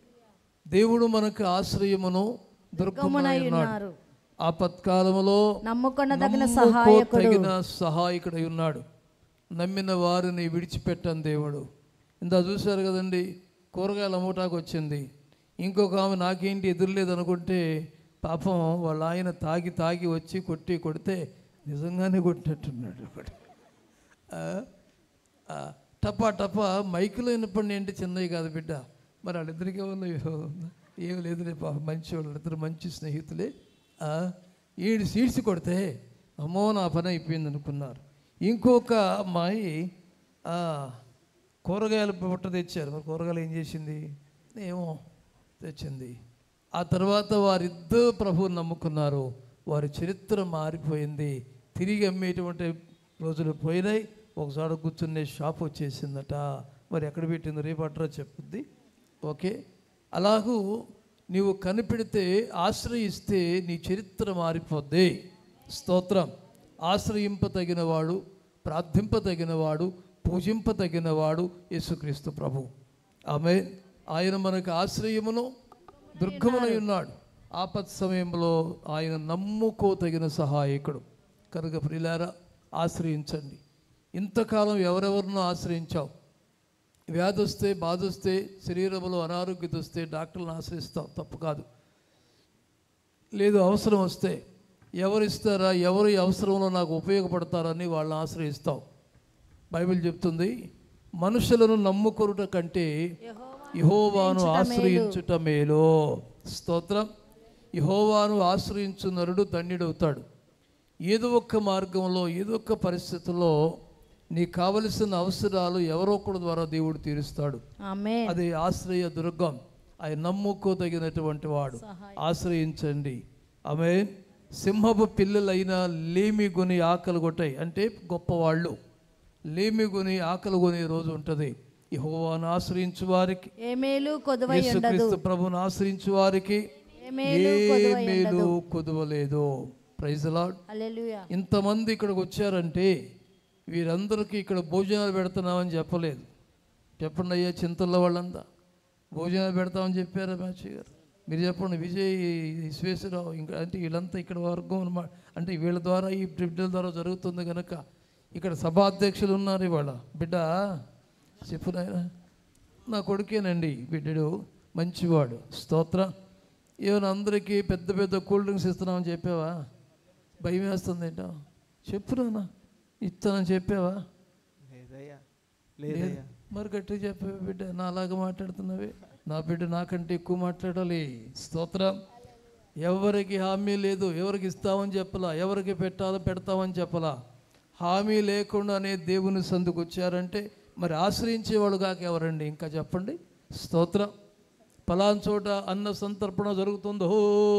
దేవుడు మనకు ఆశ్రయమును దుర్గమునై ఉన్నాడు ఉన్నారు ఆపత్కాలములో నమ్ముకొనదగిన నమ్ముకో సహాయకుడు తగిన సహాయకుడై ఉన్నాడు నమ్మిన వారిని విడిచిపెట్టని దేవుడు ఇందా చూశారు కదండి కూరగాయల మూటాకు వచ్చింది ఇంకొక ఆమె నాకేంటి ఎదురులేదు అనుకుంటే పాపం వాళ్ళ ఆయన తాగి తాగి వచ్చి కొట్టి కొడితే నిజంగానే కొట్టినట్టున్నాడు ఒకడు ఆ, ఆ, టపా టపా మైకులో వినపడి ఏంటి చిన్నవి కాదు బిడ్డ మరి వాళ్ళిద్దరికీ ఏమన్నా ఏం లేదు రే పాపం మంచి వాళ్ళు ఇద్దరు మంచి స్నేహితులే ఆ, ఈడు సీడ్స్ కొడితే అమ్మో నా పని అయిపోయింది అనుకున్నారు ఇంకొక అమ్మాయి ఆ, కూరగాయలు పుట్ట తెచ్చారు మరి కూరగాయలు ఏం చేసింది ఏమో తెచ్చింది ఆ తర్వాత వారిద్దరు ప్రభువుని నమ్ముకున్నారు వారి చరిత్ర మారిపోయింది తిరిగి అమ్మేటువంటి రోజులు పోయినాయి ఒకసారి కూర్చునే షాప్ వచ్చేసిందట మరి ఎక్కడ పెట్టిందో రేపు అడ్రస్ చెప్పుద్ది ఓకే అలాగూ నీవు కనిపెడితే ఆశ్రయిస్తే నీ చరిత్ర మారిపోద్ది స్తోత్రం ఆశ్రయింపతగిన వాడు ప్రార్థింపతగిన వాడు పూజింపతగిన వాడు యేసుక్రీస్తు ప్రభు ఆమె ఆయన మనకు ఆశ్రయమును దుర్గమునై ఉన్నాడు ఆపత్ సమయంలో ఆయన నమ్ముకోతగిన సహాయకుడు కనుక ప్రిలారా ఆశ్రయించండి ఇంతకాలం ఎవరెవరినో ఆశ్రయించావు వ్యాధి వస్తే బాధ వస్తే శరీరంలో అనారోగ్యత వస్తే డాక్టర్లను ఆశ్రయిస్తాం తప్పు కాదు లేదు అవసరం వస్తే ఎవరు ఇస్తారా ఎవరు ఈ అవసరంలో నాకు ఉపయోగపడతారని వాళ్ళని ఆశ్రయిస్తాం బైబిల్ చెప్తుంది మనుషులను నమ్ముకొనుట కంటే యహోవాను ఆశ్రయించుట మేలో స్తోత్రం యహోవాను ఆశ్రయించు నరుడు ధన్యుడవుతాడు ఏదో ఒక్క మార్గంలో ఏదో ఒక్క పరిస్థితుల్లో నీకు కావలసిన అవసరాలు ఎవరో ఒకరి ద్వారా దేవుడు తీరుస్తాడు ఆమె అది ఆశ్రయ దుర్గం ఆయన నమ్ముకోదగినటువంటి వాడు ఆశ్రయించండి ఆమె సింహపు పిల్లలైన లేమి కొని ఆకలి కొట్టాయి అంటే గొప్పవాళ్ళు లేమి కొని ఆకలి కొనే రోజు ఉంటుంది యెహోవాను ఆశ్రయించు వారికి ఏ మేలు కొదువై ఉండదు యేసుక్రీస్తు ప్రభుని ఆశ్రయించు వారికి ఏ మేలు కొదువ ఏ మేలు కుదవలేదు ప్రైజ్ లాడ్ హల్లెలూయా ఇంతమంది ఇక్కడికి వచ్చారంటే వీరందరికీ ఇక్కడ భోజనాలు పెడుతున్నామని చెప్పలేదు చెప్పండి అయ్యా చింతల్లో వాళ్ళంతా భోజనాలు పెడతామని చెప్పారా మాచి గారు మీరు చెప్పండి విజయ్ విశ్వేశ్వరరావు ఇంకా అంటే వీళ్ళంతా ఇక్కడ వర్గం అన్నమాట అంటే వీళ్ళ ద్వారా ఈ బిడ్డల ద్వారా జరుగుతుంది కనుక ఇక్కడ సభాధ్యక్షులు ఉన్నారు ఇవాళ బిడ్డ చెప్పు నాయనా నా కొడుకేనండి బిడ్డడు మంచివాడు స్తోత్ర ఏమైనా అందరికీ పెద్ద పెద్ద కూల్ డ్రింక్స్ ఇస్తున్నామని చెప్పావా భయం వేస్తుంది ఏంటో చెప్పు నాన్న ఇస్తానని చెప్పావా లేదయ్యా లేదయ్యా మరి గట్టిగా చెప్పావు బిడ్డ నా అలాగా మాట్లాడుతున్నావే నా బిడ్డ నాకంటే ఎక్కువ మాట్లాడాలి స్తోత్రం ఎవరికి హామీ లేదు ఎవరికి ఇస్తామని చెప్పలా ఎవరికి పెట్టాలో పెడతామని చెప్పలా హామీ లేకుండానే దేవుని సందుకు వచ్చారంటే మరి ఆశ్రయించేవాళ్ళు కాక ఎవరండి ఇంకా చెప్పండి స్తోత్రం పలాన్ చోట అన్న సంతర్పణ జరుగుతుందో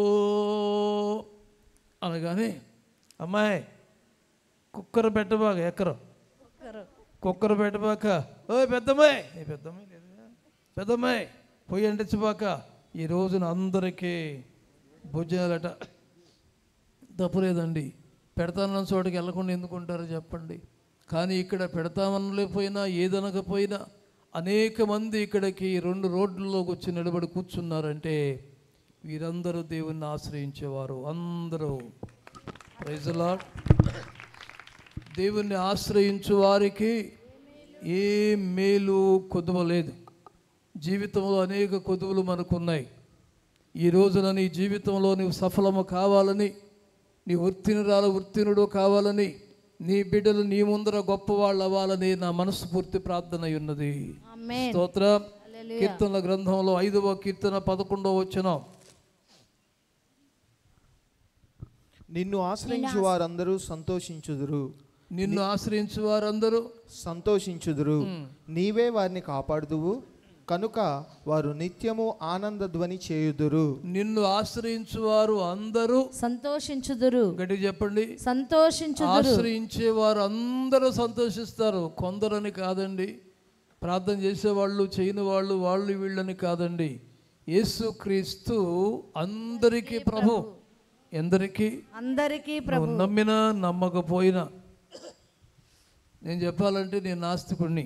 అనగానే అమ్మాయి కుక్కర పెట్టబాగా ఎక్కరం కుక్కర పెట్టబాక ఓ పెద్దమ్మాయి ఏ పెద్దమ్మాయి లేదుగా పెద్దమ్మాయి పొయ్యి అంటించబాక ఈ రోజున అందరికీ భోజనాలట తప్పులేదండి పెడతానన్న చోటుకి వెళ్ళకుండా ఎందుకుంటారో చెప్పండి కానీ ఇక్కడ పెడతామనలేకపోయినా ఏదనకపోయినా అనేక మంది ఇక్కడికి రెండు రోడ్లలోకి వచ్చి నిలబడి కూర్చున్నారంటే వీరందరూ దేవుణ్ణి ఆశ్రయించేవారు అందరూ ప్రైజలాడ్ దేవుణ్ణి ఆశ్రయించు వారికి ఏ మేలు కొదవలేదు జీవితంలో అనేక కొదువులు మనకున్నాయి ఈ రోజున నీ జీవితంలో నీవు సఫలము కావాలని నీ వృత్తినురాలు వృత్తినుడు కావాలని నీ బిడ్డలు నీ ముందర గొప్పవాళ్ళు అవ్వాలని నా మనస్ఫూర్తి ప్రార్థన అయి ఉన్నది ఆమేన్ స్తోత్రం హల్లెలూయా కీర్తనల గ్రంథంలో ఐదవ కీర్తన పదకొండవ వచ్చిన నిన్ను ఆశ్రయించు వారందరూ సంతోషించుదురు నిన్ను ఆశ్రయించు వారందరూ సంతోషించుదురు నీవే వారిని కాపాడుదువు కనుక వారు నిత్యము ఆనంద ధ్వని చేయుదురు నిన్ను ఆశ్రయించు వారు అందరూ సంతోషించుదురు గట్టిగా చెప్పండి సంతోషించుదురు ఆశ్రయించే వారు అందరూ సంతోషిస్తారు కొందరని కాదండి ప్రార్థన చేసేవాళ్ళు చేయని వాళ్ళు వాళ్ళు వీళ్ళని కాదండి యేసుక్రీస్తు అందరికీ ప్రభు ఎందరికీ అందరికీ నువ్వు నమ్మినా నమ్మకపోయినా నేను చెప్పాలంటే నేను నాస్తికుడిని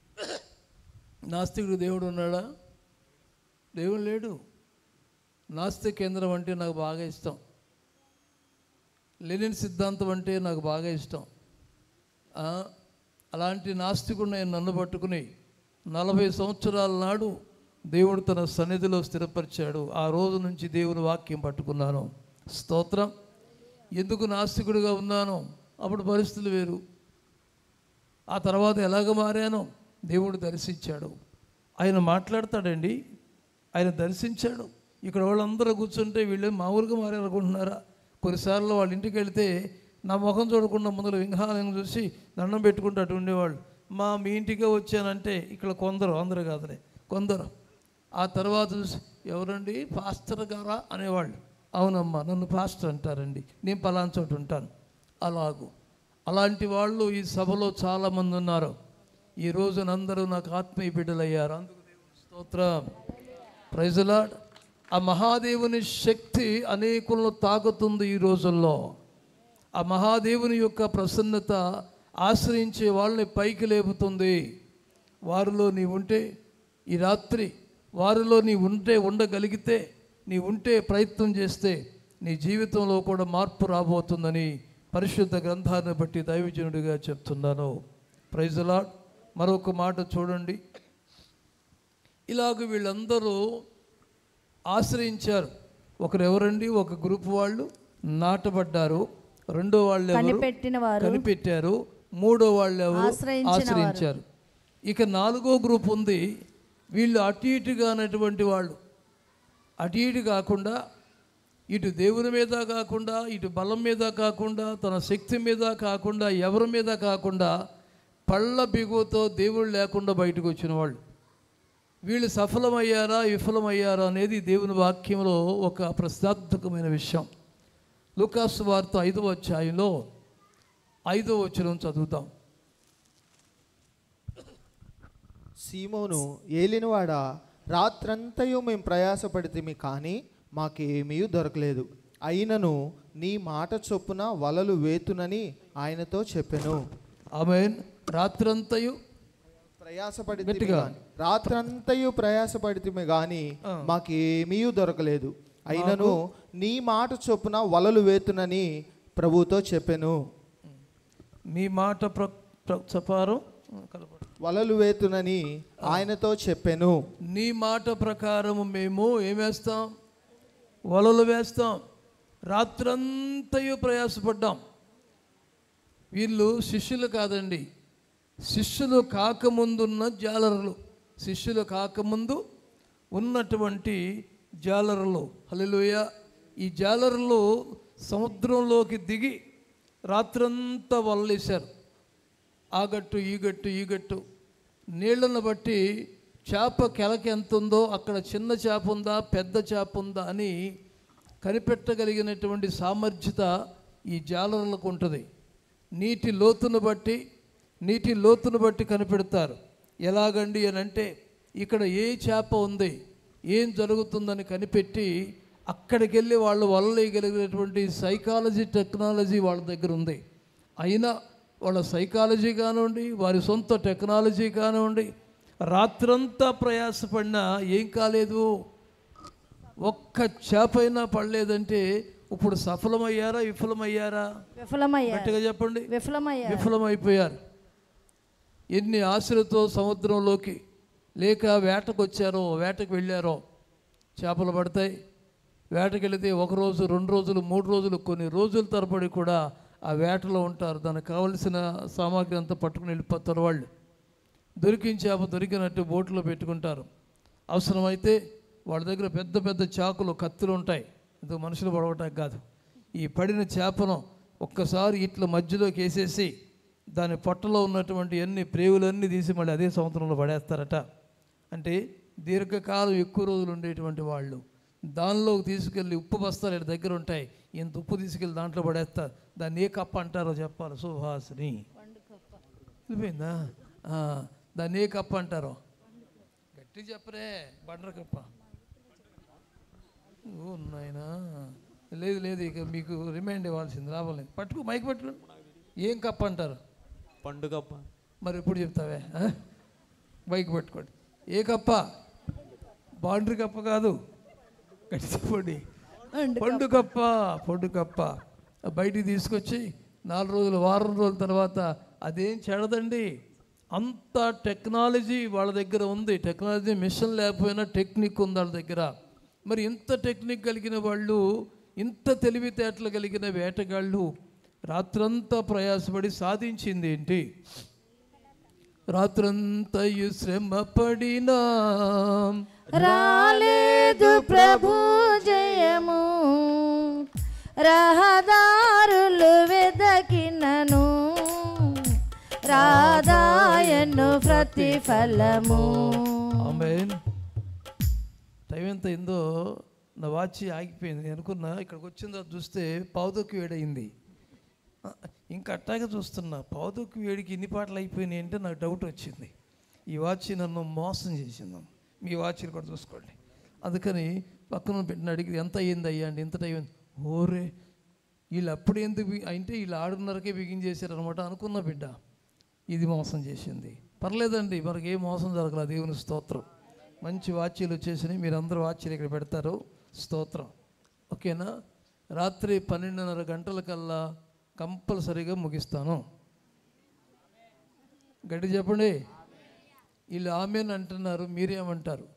నాస్తికుడు దేవుడు ఉన్నాడా దేవుడు లేడు నాస్తిక కేంద్రం అంటే నాకు బాగా ఇష్టం లెనిన్ సిద్ధాంతం అంటే నాకు బాగా ఇష్టం ఆ, అలాంటి నాస్తికుడు నేను నన్ను పట్టుకుని నలభై సంవత్సరాల నాడు దేవుడు తన సన్నిధిలో స్థిరపరిచాడు ఆ రోజు నుంచి దేవుని వాక్యం పట్టుకున్నాను స్తోత్రం ఎందుకు నాస్తికుడిగా ఉన్నాను అప్పుడు పరిస్థితులు వేరు ఆ తర్వాత ఎలాగ మారానో దేవుడు దర్శించాడు ఆయన మాట్లాడతాడండి ఆయన దర్శించాడు ఇక్కడ వాళ్ళందరూ కూర్చుంటే వీళ్ళు మామూలుగా మారారనుకుంటున్నారా కొన్నిసార్లు వాళ్ళ ఇంటికి వెళ్తే నా ముఖం చూడకుండా ముందర వింహాలను చూసి దండం పెట్టుకుంటూ అటు ఉండేవాళ్ళు మా మీ ఇంటికే వచ్చానంటే ఇక్కడ కొందరు అందరూ కాదులే కొందరు ఆ తర్వాత చూసి ఎవరండి పాస్టర్ గారా అనేవాళ్ళు అవునమ్మా నన్ను పాస్టర్ అంటారండి నేను పలానా చోట ఉంటాను అలాగూ అలాంటి వాళ్ళు ఈ సభలో చాలామంది ఉన్నారు ఈ రోజున అందరూ నాకు ఆత్మీయ బిడ్డలయ్యారు అందుకు దేవుని స్తోత్రం ప్రైజలాడ్ ఆ మహాదేవుని శక్తి అనేకులను తాకుతుంది ఈ రోజుల్లో ఆ మహాదేవుని యొక్క ప్రసన్నత ఆశ్రయించే వాళ్ళని పైకి లేపుతుంది వారిలో నీ ఉంటే ఈ రాత్రి వారిలో నీ ఉంటే ఉండగలిగితే నీ ఉంటే ప్రయత్నం చేస్తే నీ జీవితంలో కూడా మార్పు రాబోతుందని పరిశుద్ధ గ్రంథాన్ని బట్టి దైవజనుడిగా చెప్తున్నాను ప్రైజలాడ్ మరొక మాట చూడండి ఇలాగ వీళ్ళందరూ ఆశ్రయించారు ఒకరు ఎవరండి ఒక గ్రూప్ వాళ్ళు నాటబడ్డారు రెండో వాళ్ళు ఎవరు కనిపెట్టిన వారు కనిపెట్టారు మూడో వాళ్ళు ఎవరు ఆశ్రయించిన వారు. ఆశ్రయించారు ఇక నాలుగో గ్రూప్ ఉంది వీళ్ళు అటు ఇటుగా అన్నటువంటి వాళ్ళు అటు ఇటు కాకుండా ఇటు దేవుని మీద కాకుండా ఇటు బలం మీద కాకుండా తన శక్తి మీద కాకుండా ఎవరి మీద కాకుండా పళ్ళ బిగుతో దేవుడు లేకుండా బయటకు వచ్చిన వాళ్ళు వీళ్ళు సఫలమయ్యారా విఫలమయ్యారా అనేది దేవుని వాక్యంలో ఒక ప్రశ్నార్థకమైన విషయం లూకాసు వార్త ఐదవ అధ్యాయంలో ఐదవ వచనం చదువుతాం సీమోను ఏలినవాడా రాత్రంతయు మేము ప్రయాసపడితిమి కానీ మాకేమీ దొరకలేదు అయినను నీ మాట చొప్పున వలలు వేతునని ఆయనతో చెప్పెను ఆమె రాత్రంతయు ప్రయాసపడితే గట్టిగా. రాత్రంతయు ప్రయాసపడితే గాని మాకేమీ దొరకలేదు అయినను నీ మాట చొప్పున వలలు వేతునని ప్రభుతో చెప్పెను మీ మాట ప్ర ప్ర- చెప్పారు కలపండి. వలలు వేతునని ఆయనతో చెప్పెను నీ మాట ప్రకారము మేము ఏం వేస్తాం వలలు వేస్తాం రాత్రంతయు ప్రయాసపడ్డాం వీళ్ళు శిష్యులు కాదండి శిష్యులు కాకముందున్న జాలరులు శిష్యులు కాకముందు ఉన్నటువంటి జాలరులు హల్లెలూయా ఈ జాలరులు సముద్రంలోకి దిగి రాత్రంతా వలలేశారు ఆ గట్టు ఈ గట్టు ఈ గట్టు నీళ్లను బట్టి చేప కెలకి ఎంత ఉందో అక్కడ చిన్న చేప ఉందా పెద్ద చేప ఉందా అని కనిపెట్టగలిగినటువంటి సామర్థ్యత ఈ జాలరులకు ఉంటుంది నీటి లోతును బట్టి నీటి లోతును బట్టి కనిపెడతారు ఎలాగండి అని అంటే ఇక్కడ ఏ చేప ఉంది ఏం జరుగుతుందని కనిపెట్టి అక్కడికి వెళ్ళి వాళ్ళు వలలేయగలిగినటువంటి సైకాలజీ టెక్నాలజీ వాళ్ళ దగ్గర ఉంది అయినా వాళ్ళ సైకాలజీ కానివ్వండి వారి సొంత టెక్నాలజీ కానివ్వండి రాత్రంతా ప్రయాసపడినా ఏం కాలేదు ఒక్క చేపైనా పడలేదంటే ఇప్పుడు సఫలమయ్యారా విఫలమయ్యారా విఫలమయ్యారు గట్టిగా చెప్పండి విఫలమయ్యారు విఫలమైపోయారు ఎన్ని ఆశలతో సముద్రంలోకి లేక వేటకు వచ్చారో వేటకు వెళ్ళారో చేపలు పడతాయి వేటకి వెళితే ఒక రోజు రెండు రోజులు మూడు రోజులు కొన్ని రోజుల తరబడి కూడా ఆ వేటలో ఉంటారు దానికి కావలసిన సామాగ్రి అంతా పట్టుకుని వెళ్ళిపోతారు వాళ్ళు దొరికిన చేప దొరికినట్టు బోట్లో పెట్టుకుంటారు అవసరమైతే వాళ్ళ దగ్గర పెద్ద పెద్ద చాకులు కత్తులు ఉంటాయి ఇది మనుషులు పడవటానికి కాదు ఈ పడిన చేపను ఒక్కసారి ఇట్లా మధ్యలోకి వేసేసి దాని పొట్టలో ఉన్నటువంటి అన్ని ప్రేవులన్నీ తీసి మళ్ళీ అదే సముద్రంలో పడేస్తారట అంటే దీర్ఘకాలం ఎక్కువ రోజులు ఉండేటువంటి వాళ్ళు దానిలోకి తీసుకెళ్ళి ఉప్పు బస్తాలు వీళ్ళ దగ్గర ఉంటాయి ఇంత ఉప్పు తీసుకెళ్ళి దాంట్లో పడేస్తారు దాన్ని ఏ కప్ప అంటారో చెప్పాలి సుహాసిని వెళ్ళిపోయిందా ఆ, దాన్ని ఏ కప్ప అంటారో గట్టి చెప్పరే బండర కప్ప ఓ నాయనా లేదు లేదు ఇక మీకు రిమైండ్ ఇవ్వాల్సింది లాభం లేదు పట్టుకో మైక్ పట్టుకో ఏం కప్ప అంటారు పండుగప్ప మరి ఎప్పుడు చెప్తావే ఆ? బైక్ పట్టుకోండి ఏ కప్ప బాండ్రీ కప్ప కాదు గట్టి చెప్పండి పండు కప్ప పండు కప్ప బయటికి తీసుకొచ్చి నాలుగు రోజులు వారం రోజుల తర్వాత అదేం చెడదండి అంత టెక్నాలజీ వాళ్ళ దగ్గర ఉంది టెక్నాలజీ మిషన్ లేకపోయినా టెక్నిక్ ఉంది వాళ్ళ దగ్గర మరి ఇంత టెక్నిక్ కలిగిన వాళ్ళు ఇంత తెలివితేటలు కలిగిన వేటగాళ్ళు రాత్రంతా ప్రయాసపడి సాధించింది ఏంటి రాత్రంతయు శ్రమ పడినా రాలేదు ప్రభు జయము రహదారులు వెదకినను రాదాయను ప్రతిఫలము ఆమెన్ టైం ఎంత అయిందో నా వాచ్ ఆగిపోయింది నేను అనుకున్నా ఇక్కడికి వచ్చిందో చూస్తే పావుదొక్కి వేడయింది ఆ, ఇంకా అట్టాగే చూస్తున్నా పావుదొక్కి వేడికి ఇన్ని పాటలు అయిపోయినాయి అంటే నాకు డౌట్ వచ్చింది ఈ వాచ్ నన్ను మోసం చేసింది మీ వాచ్ని కూడా చూసుకోండి అందుకని పక్కన పెట్టిన అడిగి ఎంత అయ్యింది అయ్యా అండి ఎంత టైం అయింది ఓరే వీళ్ళు అప్పుడు ఎందుకు బి- అంటే వీళ్ళు ఆడున్నరకే బిగించేశారు అనమాట అనుకున్న బిడ్డ ఇది మోసం చేసింది పర్లేదండి మనకి ఏ మోసం జరగలేదు దేవుని స్తోత్రం మంచి వాచ్యలు వచ్చేసినాయి మీరందరూ వాచ్యలు ఇక్కడ పెడతారు స్తోత్రం ఓకేనా రాత్రి పన్నెండున్నర గంటలకల్లా కంపల్సరీగా ముగిస్తాను గట్టి చెప్పండి వీళ్ళు ఆమెన్ అంటున్నారు మీరేమంటారు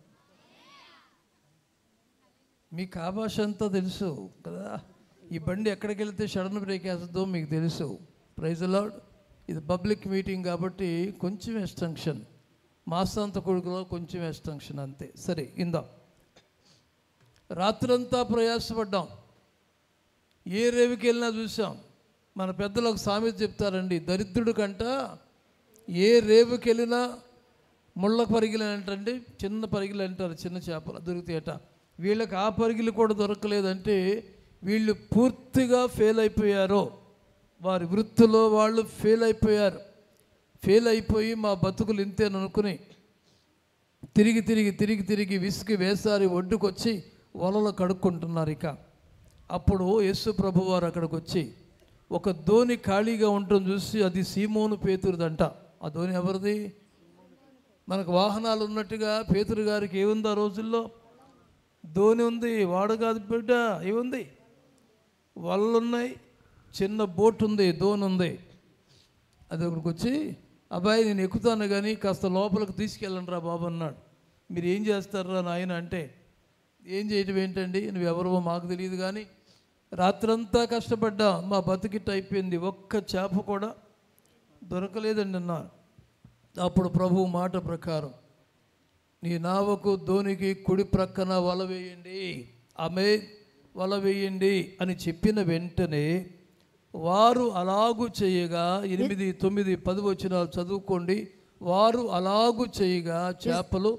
మీకు ఆ భాష అంతా తెలుసు కదా ఈ బండి ఎక్కడికి వెళ్తే సడన్ బ్రేక్ వేస్తుందో మీకు తెలుసు ప్రైజ్ అలాడ్ ఇది పబ్లిక్ మీటింగ్ కాబట్టి కొంచెం ఎక్స్టెన్షన్ మాసాంత కొడుకులో కొంచెం ఎక్స్టెన్షన్ అంతే సరే ఇందాం రాత్రంతా ప్రయాసపడ్డాం ఏ రేవికి వెళ్ళినా చూసాం మన పెద్దలు ఒక సామెత చెప్తారండి దరిద్రుడు కంట ఏ రేవుకి వెళ్ళినా ముళ్ళ పరిగిలు అంటండి చిన్న పరిగిలు అంటారు చిన్న చేపలు దొరుకుతాయట వీళ్ళకి ఆ పరిగిలు కూడా దొరకలేదంటే వీళ్ళు పూర్తిగా ఫెయిల్ అయిపోయారు వారి వృత్తిలో వాళ్ళు ఫెయిల్ అయిపోయారు ఫెయిల్ అయిపోయి మా బతుకులు ఇంతేననుకుని తిరిగి తిరిగి తిరిగి తిరిగి విసిగి వేసారి ఒడ్డుకొచ్చి వలలు కడుక్కుంటున్నారు ఇక అప్పుడు యేసు ప్రభు వారు అక్కడికి వచ్చి ఒక ధోని ఖాళీగా ఉండటం చూసి అది సీమోను పేతురుదంట ఆ ధోని ఎవరిది మనకు వాహనాలు ఉన్నట్టుగా పేతురు గారికి ఏముంది ఆ రోజుల్లో ధోని ఉంది వాడు కాదు బిడ్డ ఏముంది వలలు ఉన్నాయి చిన్న బోట్ ఉంది ధోని ఉంది అది ఒకడికి వచ్చి అబ్బాయి నేను ఎక్కుతాను కానీ కాస్త లోపలికి తీసుకెళ్ళండి రా బాబు అన్నాడు మీరు ఏం చేస్తారా నాయన అంటే ఏం చేయటం ఏంటండి నువ్వు ఎవరో మాకు తెలియదు కానీ రాత్రంతా కష్టపడ్డా మా బతికిట్ అయిపోయింది ఒక్క చేప కూడా దొరకలేదండి అన్నారు అప్పుడు ప్రభు మాట ప్రకారం నీ నావకు ధోనికి కుడి ప్రక్కన వల వేయండి ఆమె వల వేయండి అని చెప్పిన వెంటనే వారు అలాగు చేయగా ఎనిమిది తొమ్మిది పది వచనాలు చదువుకోండి వారు అలాగు చేయగా చేపలు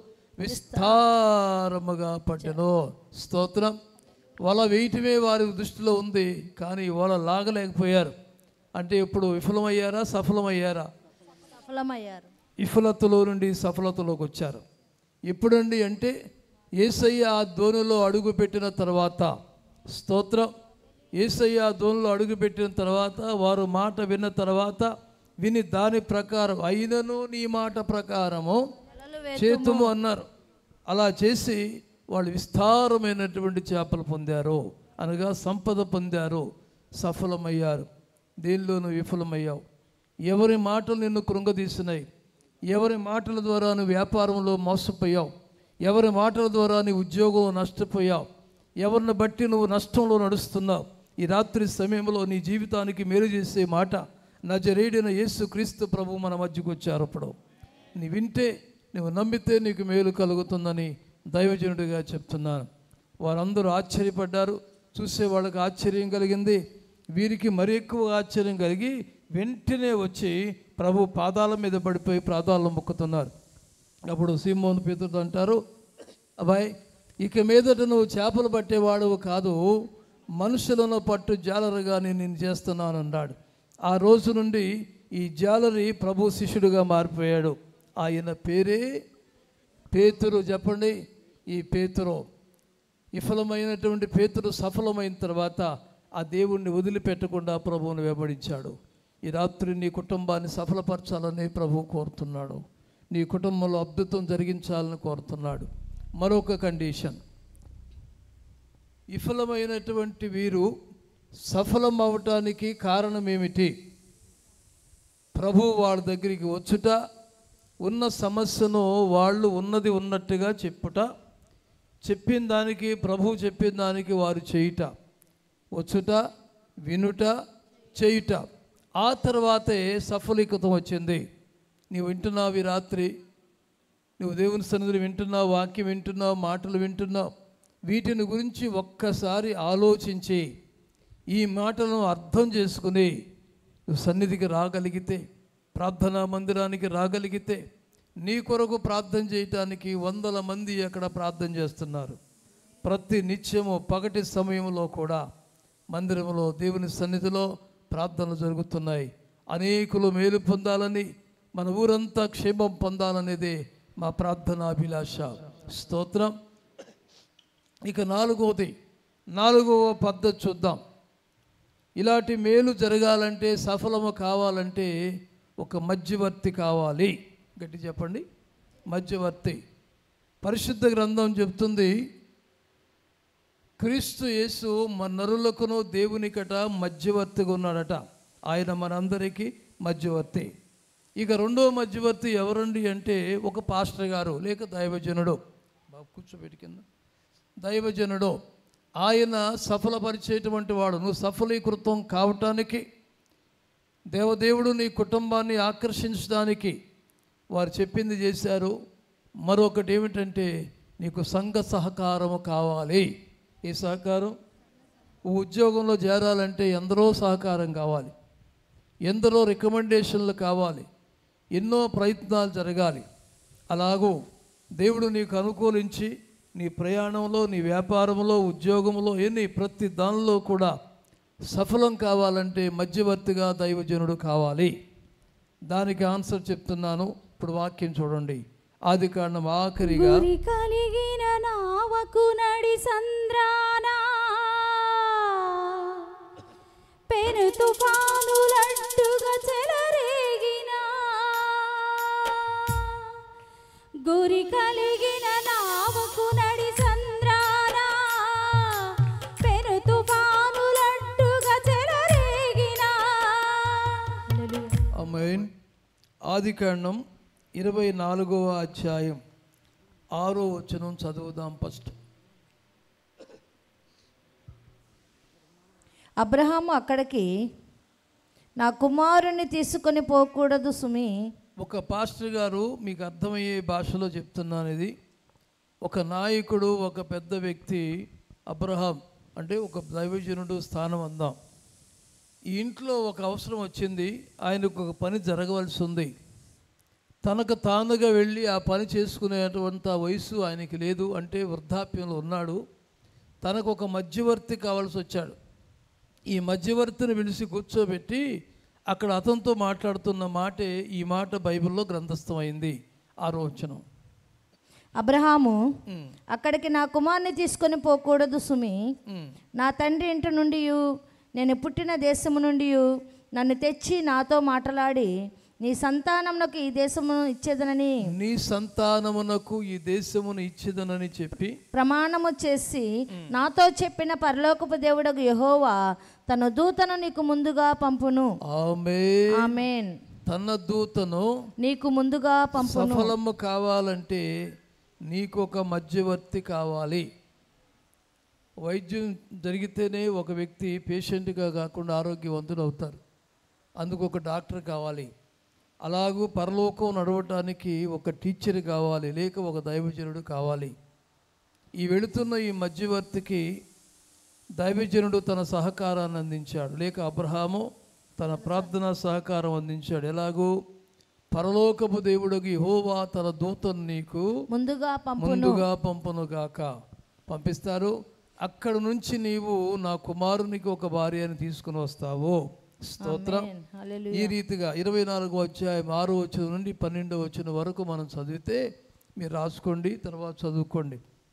విస్తారముగా పట్టెను స్తోత్రం వల వేయటమే వారి దృష్టిలో ఉంది కానీ వల లాగలేకపోయారు అంటే ఇప్పుడు విఫలమయ్యారా సఫలమయ్యారా సఫలమయ్యారు విఫలతలో నుండి సఫలతలోకి వచ్చారు ఎప్పుడండి అంటే ఏసయ్య ఆ ధోనిలో అడుగు పెట్టిన తర్వాత స్తోత్రం ఏసయ్య ఆ ధోనిలో అడుగు పెట్టిన తర్వాత వారు మాట విన్న తర్వాత విని దాని ప్రకారం అయినను నీ మాట ప్రకారము చేతుము అన్నారు అలా చేసి వాళ్ళు విస్తారమైనటువంటి చేపలు పొందారు అనగా సంపద పొందారు సఫలమయ్యారు దేనిలోనూ విఫలమయ్యావు ఎవరి మాటలు నిన్ను కృంగదీసినాయి ఎవరి మాటల ద్వారా నువ్వు వ్యాపారంలో మోసపోయావు ఎవరి మాటల ద్వారా నీ ఉద్యోగం నష్టపోయావు ఎవరిని బట్టి నువ్వు నష్టంలో నడుస్తున్నావు ఈ రాత్రి సమయంలో నీ జీవితానికి మేలు చేసే మాట నజరేడిన యేసు క్రీస్తు ప్రభు మన మధ్యకు వచ్చారు అప్పుడు నీ వింటే నువ్వు నమ్మితే నీకు మేలు కలుగుతుందని దైవజనుడిగా చెప్తున్నాను వారందరూ ఆశ్చర్యపడ్డారు చూసే వాళ్ళకి ఆశ్చర్యం కలిగింది వీరికి మరి ఎక్కువ ఆశ్చర్యం కలిగి వెంటనే వచ్చి ప్రభు పాదాల మీద పడిపోయి పాదాలను మొక్కుతున్నారు అప్పుడు సీమోన్ పేతుడు అంటారు అబ్బాయి ఇక మీదట నువ్వు చేపలు పట్టేవాడు కాదు మనుషులను పట్టు జాలరుగా నేను నేను చేస్తున్నాను అన్నాడు ఆ రోజు నుండి ఈ జాలరి ప్రభు శిష్యుడిగా మారిపోయాడు ఆయన పేరే పేతురు చెప్పండి ఈ పేతురు విఫలమైనటువంటి పేతురు సఫలమైన తర్వాత ఆ దేవుణ్ణి వదిలిపెట్టకుండా ప్రభువుని వెంబడించాడు ఈ రాత్రి నీ కుటుంబాన్ని సఫలపరచాలని ప్రభు కోరుతున్నాడు నీ కుటుంబంలో అద్భుతం జరిగించాలని కోరుతున్నాడు మరొక కండిషన్ విఫలమైనటువంటి వీరు సఫలం అవటానికి కారణం ఏమిటి ప్రభు వాళ్ళ దగ్గరికి వచ్చుట ఉన్న సమస్యను వాళ్ళు ఉన్నది ఉన్నట్టుగా చెప్పుట చెప్పిన దానికి ప్రభు చెప్పిన దానికి వారు చేయుట వచ్చుట వినుట చేయుట ఆ తర్వాతే సఫలీకృతం వచ్చింది నీవు వింటున్నావు ఈ రాత్రి నువ్వు దేవుని సన్నిధిని వింటున్నావు వాక్యం వింటున్నావు మాటలు వింటున్నావు వీటిని గురించి ఒక్కసారి ఆలోచించి ఈ మాటలను అర్థం చేసుకుని నువ్వు సన్నిధికి రాగలిగితే ప్రార్థనా మందిరానికి రాగలిగితే నీ కొరకు ప్రార్థన చేయటానికి వందల మంది అక్కడ ప్రార్థన చేస్తున్నారు ప్రతి నిత్యము పగటి సమయంలో కూడా మందిరంలో దేవుని సన్నిధిలో ప్రార్థనలు జరుగుతున్నాయి అనేకులు మేలు పొందాలని మన ఊరంతా క్షేమం పొందాలనేదే మా ప్రార్థనాభిలాష స్తోత్రం ఇక నాలుగవది నాలుగవ పద్ధతి చూద్దాం ఇలాంటి మేలు జరగాలంటే సఫలము కావాలంటే ఒక మధ్యవర్తి కావాలి గట్టి చెప్పండి మధ్యవర్తి పరిశుద్ధ గ్రంథం చెప్తుంది క్రీస్తు యేసు మన నరులకును దేవునికట మధ్యవర్తిగా ఉన్నాడట ఆయన మనందరికీ మధ్యవర్తి ఇక రెండో మధ్యవర్తి ఎవరండి అంటే ఒక పాస్టర్ గారు లేక దైవజనుడు బాబు కూర్చోబెట్టి కింద దైవజనుడు ఆయన సఫలపరిచేటువంటి వాడు నువ్వు సఫలీకృతం కావటానికి దేవదేవుడు నీ కుటుంబాన్ని ఆకర్షించడానికి వారు చెప్పింది చేశారు మరొకటి ఏమిటంటే నీకు సంఘ సహకారము కావాలి ఈ సహకారం ఉద్యోగంలో చేరాలంటే ఎందరో సహకారం కావాలి ఎందరో రికమెండేషన్లు కావాలి ఎన్నో ప్రయత్నాలు జరగాలి అలాగూ దేవుడు నీకు అనుకూలించి నీ ప్రయాణంలో నీ వ్యాపారంలో ఉద్యోగంలో ఎన్ని ప్రతి దానిలో కూడా సఫలం కావాలంటే మధ్యవర్తిగా దైవజనుడు కావాలి దానికి ఆన్సర్ చెప్తున్నాను ఇప్పుడు వాక్యం చూడండి ఆది కాండం ఆఖరిగా గురి కలిగిన నావకు నడి సంద తుఫానులట్టుగా చెలరేగిన గురి కలిగిన నావకు నడి సంద్రాన పెను తుఫానులట్టుగా చెలరేగిన అమ్మాయిన్ ఆది కాండం ఇరవై నాలుగవ అధ్యాయం ఆరో వచనం చదువుదాం ఫస్ట్ అబ్రహాము అక్కడికి నా కుమారుని తీసుకొని పోకూడదు సుమి ఒక పాస్టర్ గారు మీకు అర్థమయ్యే భాషలో చెప్తున్నాను ఇది ఒక నాయకుడు ఒక పెద్ద వ్యక్తి అబ్రహాం అంటే ఒక దైవజనుడు స్థానం అందాం ఈ ఇంట్లో ఒక అవసరం వచ్చింది ఆయనకు ఒక పని జరగవలసి ఉంది తనకు తానుగా వెళ్ళి ఆ పని చేసుకునేటువంటి వయసు ఆయనకి లేదు అంటే వృద్ధాప్యంలో ఉన్నాడు తనకు ఒక మధ్యవర్తి కావాల్సి వచ్చాడు ఈ మధ్యవర్తిని పిలిచి కూర్చోబెట్టి అక్కడ అతనితో మాట్లాడుతున్న మాటే ఈ మాట బైబిల్లో గ్రంథస్థమైంది ఆ రోజునం అబ్రహాము అక్కడికి నా కుమారుని తీసుకొని పోకూడదు సుమి నా తండ్రి ఇంటి నుండి నేను పుట్టిన దేశము నుండి నన్ను తెచ్చి నాతో మాట్లాడి నీ సంతానమునకు ఈ దేశమును ఇచ్చేదనని నీ సంతానమునకు ఈ దేశమును ఇచ్చేదనని చెప్పి ప్రమాణము చేసి నాతో చెప్పిన పరలోకపు దేవుడకు యహోవా తన దూతను నీకు ముందుగా పంపును ఆమె ఆమెన్ తన దూతను నీకు ముందుగా పంపును సఫలము కావాలంటే నీకు ఒక మధ్యవర్తి కావాలి వైద్యం జరిగితేనే ఒక వ్యక్తి పేషెంట్గా కాకుండా ఆరోగ్యవంతుడు అవుతారు అందుకు ఒక డాక్టర్ కావాలి అలాగూ పరలోకం నడవటానికి ఒక టీచర్ కావాలి లేక ఒక దైవజనుడు కావాలి ఈ వెళుతున్న ఈ మధ్యవర్తికి దైవజనుడు తన సహకారాన్ని అందించాడు లేక అబ్రహాము తన ప్రార్థనా సహకారం అందించాడు ఎలాగూ పరలోకపు దేవుడికి హోవా తన దూతను నీకు ముందుగా పంపును ముందుగా పంపునుగాక పంపిస్తారు అక్కడ నుంచి నీవు నా కుమారునికి ఒక భార్యని తీసుకుని వస్తావు స్తోత్రం ఆమేన్. హల్లెలూయా. ఈ రీతిగా ఇరవై నాలుగో అధ్యాయం ఆరో వచ్చిన నుండి పన్నెండో వచ్చిన వరకు మనం చదివితే మీరు రాసుకోండి తర్వాత చదువుకోండి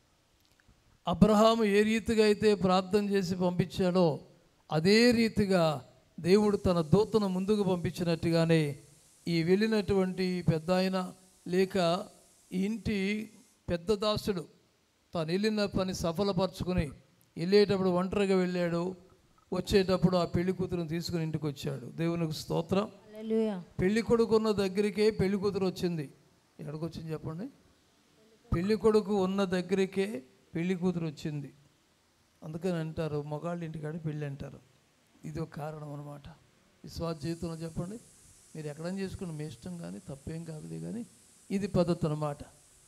అబ్రహాము ఏ రీతిగా అయితే ప్రార్థన చేసి పంపించాడో అదే రీతిగా దేవుడు తన దూతను ముందుకు పంపించినట్టుగానే ఈ వెళ్ళినటువంటి పెద్ద ఆయన లేక ఈ ఇంటి పెద్ద దాసుడు తాను వెళ్ళిన పని సఫలపరచుకుని వెళ్ళేటప్పుడు ఒంటరిగా వెళ్ళాడు వచ్చేటప్పుడు ఆ పెళ్లి కూతురుని తీసుకుని ఇంటికి వచ్చాడు దేవునికి స్తోత్రం హల్లెలూయా. పెళ్లి కొడుకున్న దగ్గరికే పెళ్లి కూతురు వచ్చింది ఎక్కడికి వచ్చింది చెప్పండి పెళ్లి కొడుకు ఉన్న దగ్గరికే పెళ్లి కూతురు వచ్చింది అందుకని అంటారు మగాళ్ళ ఇంటికాడ పెళ్ళి అంటారు ఇది ఒక కారణం అనమాట విశ్వాస జీవితంలో చెప్పండి మీరు ఎక్కడైనా చేసుకుని మీ ఇష్టం కానీ తప్పేం కాదు కానీ ఇది పద్ధతి అనమాట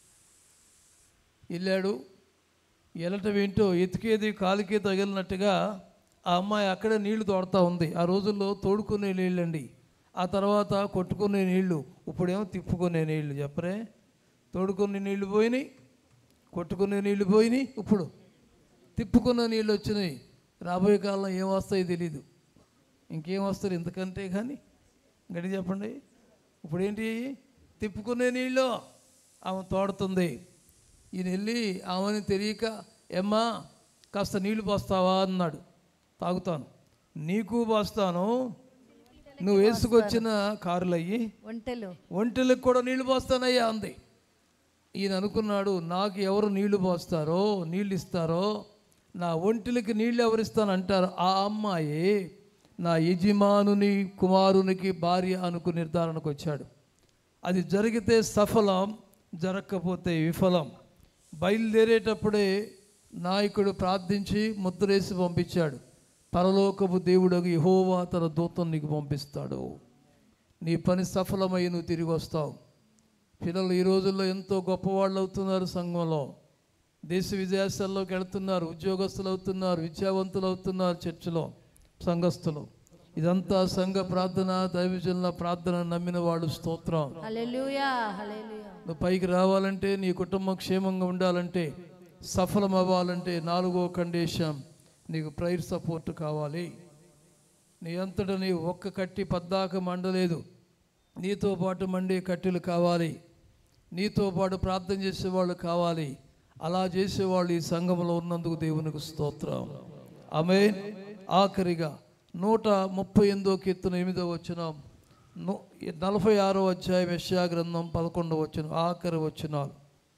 వెళ్ళాడు వెళ్ళటం ఏంటో ఎతికేది కాలికి తగిలినట్టుగా ఆ అమ్మాయి అక్కడే నీళ్లు తోడుతూ ఉంది ఆ రోజుల్లో తోడుకునే నీళ్ళండి ఆ తర్వాత కొట్టుకునే నీళ్లు ఇప్పుడేమో తిప్పుకునే నీళ్లు చెప్పరే తోడుకునే నీళ్లు పోయినాయి కొట్టుకునే నీళ్లు పోయినాయి ఇప్పుడు తిప్పుకున్న నీళ్ళు వచ్చినాయి రాబోయే కాలంలో ఏం వస్తాయో తెలీదు ఇంకేం వస్తారు ఇంతకంటే కానీ గడి చెప్పండి ఇప్పుడు ఏంటి తిప్పుకునే నీళ్ళు ఆమె తోడుతుంది ఈయన వెళ్ళి ఆమెని తెలియక ఎమ్మా కాస్త నీళ్లు పోస్తావా అన్నాడు తాగుతాను నీకు పోస్తాను నువ్వు వేసుకొచ్చిన కారులు అయ్యి ఒంటెలు ఒంటెలకు కూడా నీళ్లు పోస్తానయ్యా అంది ఈయన అనుకున్నాడు నాకు ఎవరు నీళ్లు పోస్తారో నీళ్ళు ఇస్తారో నా ఒంటిలకి నీళ్ళు ఎవరిస్తాను అంటారు ఆ అమ్మాయి నా యజమానుని కుమారునికి భార్య అనుకు నిర్ధారణకు వచ్చాడు అది జరిగితే సఫలం జరగకపోతే విఫలం బయలుదేరేటప్పుడే నాయకుడు ప్రార్థించి ముద్రేసి పంపించాడు పరలోకపు దేవుడకు యెహోవా తన దూతను నీకు పంపిస్తాడు నీ పని సఫలమై నువ్వు తిరిగి వస్తావు పిల్లలు ఈ రోజుల్లో ఎంతో గొప్పవాళ్ళు అవుతున్నారు సంఘంలో దేశ విదేశాల్లోకి వెళ్తున్నారు ఉద్యోగస్తులు అవుతున్నారు విద్యావంతులు అవుతున్నారు చర్చిలో సంఘస్థులు ఇదంతా సంఘ ప్రార్థన దైవజనుల ప్రార్థన నమ్మిన వాళ్ళు స్తోత్రం హల్లెలూయా హల్లెలూయా నువ్వు పైకి రావాలంటే నీ కుటుంబం క్షేమంగా ఉండాలంటే సఫలం అవ్వాలంటే నాలుగో కండిషన్ నీకు ప్రైర్ సపోర్ట్ కావాలి నీ అంతటా నీ ఒక్క కట్టి పద్దాక మండలేదు నీతో పాటు మండే కట్టెలు కావాలి నీతో పాటు ప్రార్థన చేసేవాళ్ళు కావాలి అలా చేసేవాళ్ళు ఈ సంఘంలో ఉన్నందుకు దేవునికి స్తోత్రం ఆమె ఆఖరిగా నూట ముప్పై ఎనిమిదో కీర్తన ఎనిమిదో వచ్చిన నలభై ఆరో అధ్యాయం యెషయా గ్రంథం పదకొండో వచ్చిన ఆఖరి వచ్చినాలు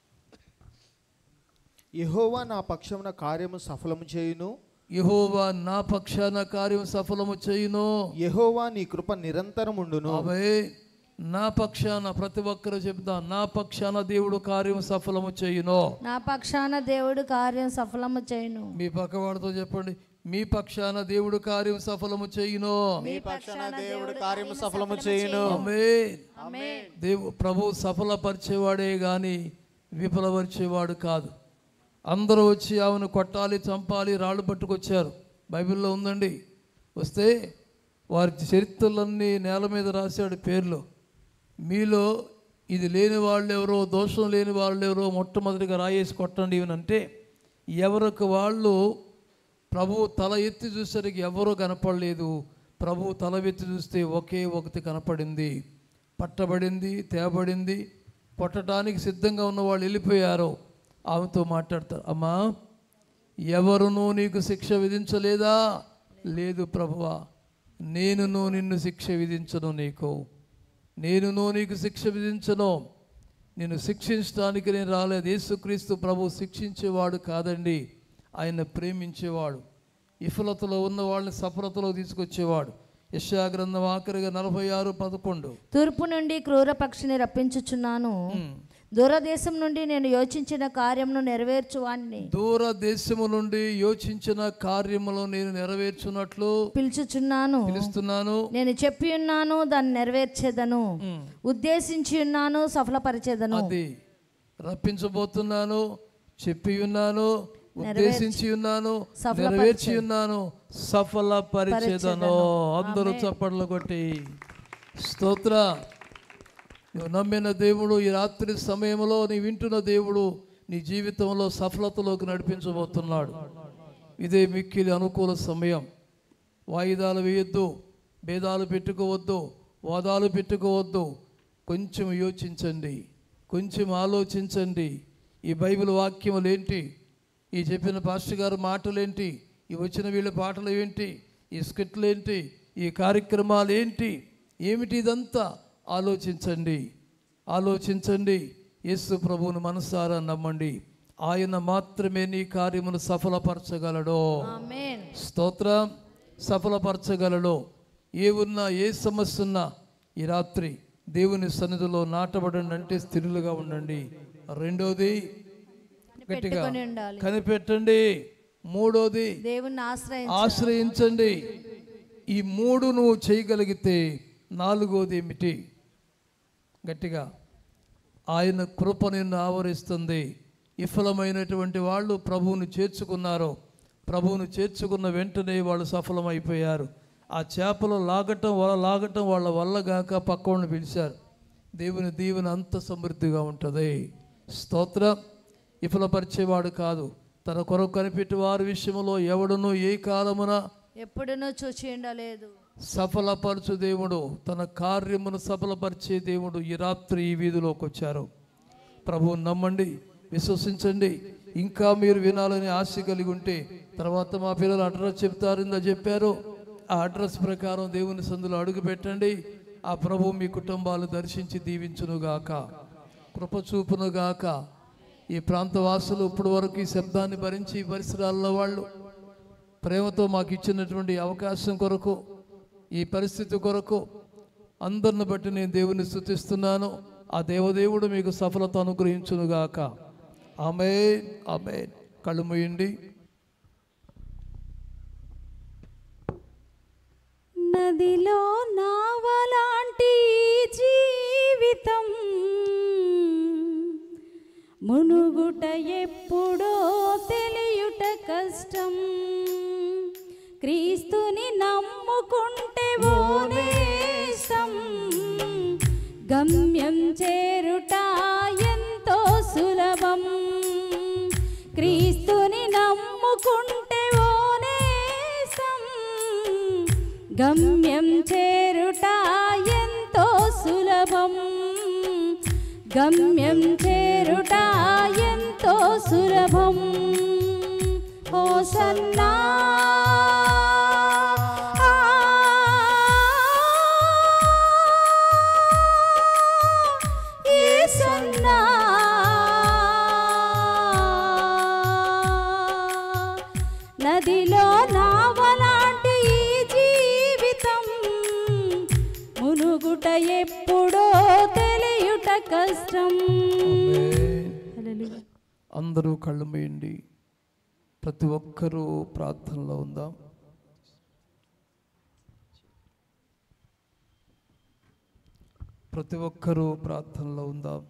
యెహోవా నా పక్షమున కార్యము సఫలము చేయును యహోవా నా పక్షాన కార్యం సఫలము చేయును యెహోవా నీ కృప నిరంతరముండును అవే నా పక్షాన ప్రతి ఒక్కరు చెప్తా నా పక్షాన దేవుడు కార్యం సఫలము చేయును నా పక్షాన దేవుడు కార్యం సఫలము చేయను మీ పక్కవాడితో చెప్పండి మీ పక్షాన దేవుడు కార్యం సఫలము చేయును మీ పక్షాన దేవుడు కార్యము సఫలము చేయును ఆమేన్. దేవు ప్రభు సఫలపరిచేవాడే గాని విఫలపరిచేవాడు కాదు అందరూ వచ్చి ఆమెను కొట్టాలి చంపాలి రాళ్ళు పట్టుకొచ్చారు బైబిల్లో ఉందండి వస్తే వారి చరిత్రలన్నీ నేల మీద రాశాడు పేర్లు మీలో ఇది లేని వాళ్ళు ఎవరో దోషం లేని వాళ్ళు ఎవరో మొట్టమొదటిగా రాయేసి కొట్టండి ఇవనంటే ఎవరికి వాళ్ళు ప్రభువు తల ఎత్తి చూసరికి ఎవరూ కనపడలేదు ప్రభువు తల ఎత్తి చూస్తే ఒకే ఒకటి కనపడింది పట్టబడింది తేబడింది కొట్టడానికి సిద్ధంగా ఉన్న వాళ్ళు వెళ్ళిపోయారు ఆమెతో మాట్లాడతారు అమ్మా ఎవరునూ నీకు శిక్ష విధించలేదా లేదు ప్రభువా నేనును నిన్ను శిక్ష విధించను నీకు నేనును నీకు శిక్ష విధించను నిన్ను శిక్షించడానికి నేను రాలేదు యేసుక్రీస్తు ప్రభు శిక్షించేవాడు కాదండి ఆయన ప్రేమించేవాడు విఫలతలో ఉన్న వాళ్ళని సఫలతలో తీసుకొచ్చేవాడు యశా గ్రంథం ఆఖరిగా నలభై ఆరు పదకొండు తూర్పు నుండి క్రూర పక్షిని రప్పించుచున్నాను దూరదేశం నుండి నేను యోచించిన కార్యమును నెరవేర్చువాన్ని దూర దేశము నుండి యోచించిన కార్యములు నేను నెరవేర్చున్నట్లు పిలుచుచున్నాను పిలుస్తున్నాను నేను చెప్పి ఉన్నాను దాన్ని నెరవేర్చేదను ఉమ్. ఉద్దేశించి ఉన్నాను సఫలపరిచేదను అది రప్పించబోతున్నాను చెప్పి ఉన్నాను ఉద్దేశించి ఉన్నాను నెరవేర్చి ఉన్నాను సఫల పరిచేదను అందరూ చప్పట్లు కొట్టి స్తోత్ర నువ్వు నమ్మిన దేవుడు ఈ రాత్రి సమయంలో నీ వింటున్న దేవుడు నీ జీవితంలో సఫలతలోకి నడిపించబోతున్నాడు ఇదే మిక్కిలి అనుకూల సమయం వాయిదాలు వేయొద్దు భేదాలు పెట్టుకోవద్దు వాదాలు పెట్టుకోవద్దు కొంచెం యోచించండి కొంచెం ఆలోచించండి ఈ బైబిల్ వాక్యములేంటి ఈ చెప్పిన పాస్టర్ గారు మాటలేంటి ఈ వచ్చిన వీళ్ళ పాటలు ఏంటి ఈ స్కిట్లు ఏంటి ఈ కార్యక్రమాలు ఏంటి ఏమిటి ఇదంతా ఆలోచించండి ఆలోచించండి యేసు ప్రభువుని మనసారా నమ్మండి ఆయన మాత్రమే నీ కార్యమును సఫలపరచగలడు ఆమేన్ స్తోత్రం సఫలపరచగలడు ఏ ఉన్నా ఏ సమస్య ఉన్నా ఈ రాత్రి దేవుని సన్నిధిలో నాటబడండి అంటే స్థిరులుగా ఉండండి రెండోది గట్టిగా పెట్టుకొని ఉండాలి కనిపెట్టండి మూడోది దేవుణ్ణి ఆశ్రయించ ఆశ్రయించండి ఈ మూడు నువ్వు చేయగలిగితే నాలుగోది ఏమిటి గట్టిగా ఆయన కృప నిన్ను ఆవరిస్తుంది విఫలమైనటువంటి వాళ్ళు ప్రభువుని చేర్చుకున్నారు ప్రభువుని చేర్చుకున్న వెంటనే వాళ్ళు సఫలమైపోయారు ఆ చేపలు లాగటం వల లాగటం వాళ్ళ వల్ల గాక పక్కవాడిని పిలిచారు దేవుని దీవెన అంత సమృద్ధిగా ఉంటుంది స్తోత్రం విఫలపరిచేవాడు కాదు తన కొరకు కనిపెట్టి వారి విషయంలో ఎవడును ఏ కాలమున ఎప్పుడునూ చూచి ఉండలేదు సఫలపరచు దేవుడు తన కార్యమును సఫలపరిచే దేవుడు ఈ రాత్రి ఈ వీధిలోకి వచ్చారు ప్రభువు నమ్మండి విశ్వసించండి ఇంకా మీరు వినాలని ఆశ కలిగి ఉంటే తర్వాత మా పిల్లలు అడ్రస్ చెప్తారు ఇందా చెప్పారు ఆ అడ్రస్ ప్రకారం దేవుని సందులో అడుగు పెట్టండి ఆ ప్రభు మీ కుటుంబాలు దర్శించి దీవించునుగాక కృప చూపునుగాక ఈ ప్రాంత వాసులు ఇప్పటి వరకు ఈ శబ్దాన్ని భరించి ఈ పరిసరాల్లో వాళ్ళు ప్రేమతో మాకు ఇచ్చినటువంటి అవకాశం కొరకు ఈ పరిస్థితి కొరకు అందరిని బట్టి నేను దేవుని స్థుతిస్తున్నాను ఆ దేవదేవుడు మీకు సఫలత అనుగ్రహించునుగాక ఆమె ఆమె కళ్ళు మూయండి నదిలో నావలాంటి జీవితం మునుగుట ఎప్పుడో తెలియుట కష్టం క్రీస్తుని నమ్ముకుంటే ఓనేసం గమ్యం చేరుట ఎంతో సులభం క్రీస్తుని నమ్ముకుంటే ఓనేసం గమ్యం చేరుట ఎంతో సులభం గమ్యం చేరుట ఎంతో సులభం హోసన్నా ఆ నదిలో నావలాంటి ఈ జీవితం మునుగుట ఎప్పుడో తెలియుట కష్టం ఆమేన్. హల్లెలూయా. అందరూ కళ్ళు మూయండి ప్రతి ఒక్కరూ ప్రార్థనలో ఉందాం ప్రతి ఒక్కరూ ప్రార్థనలో ఉందాం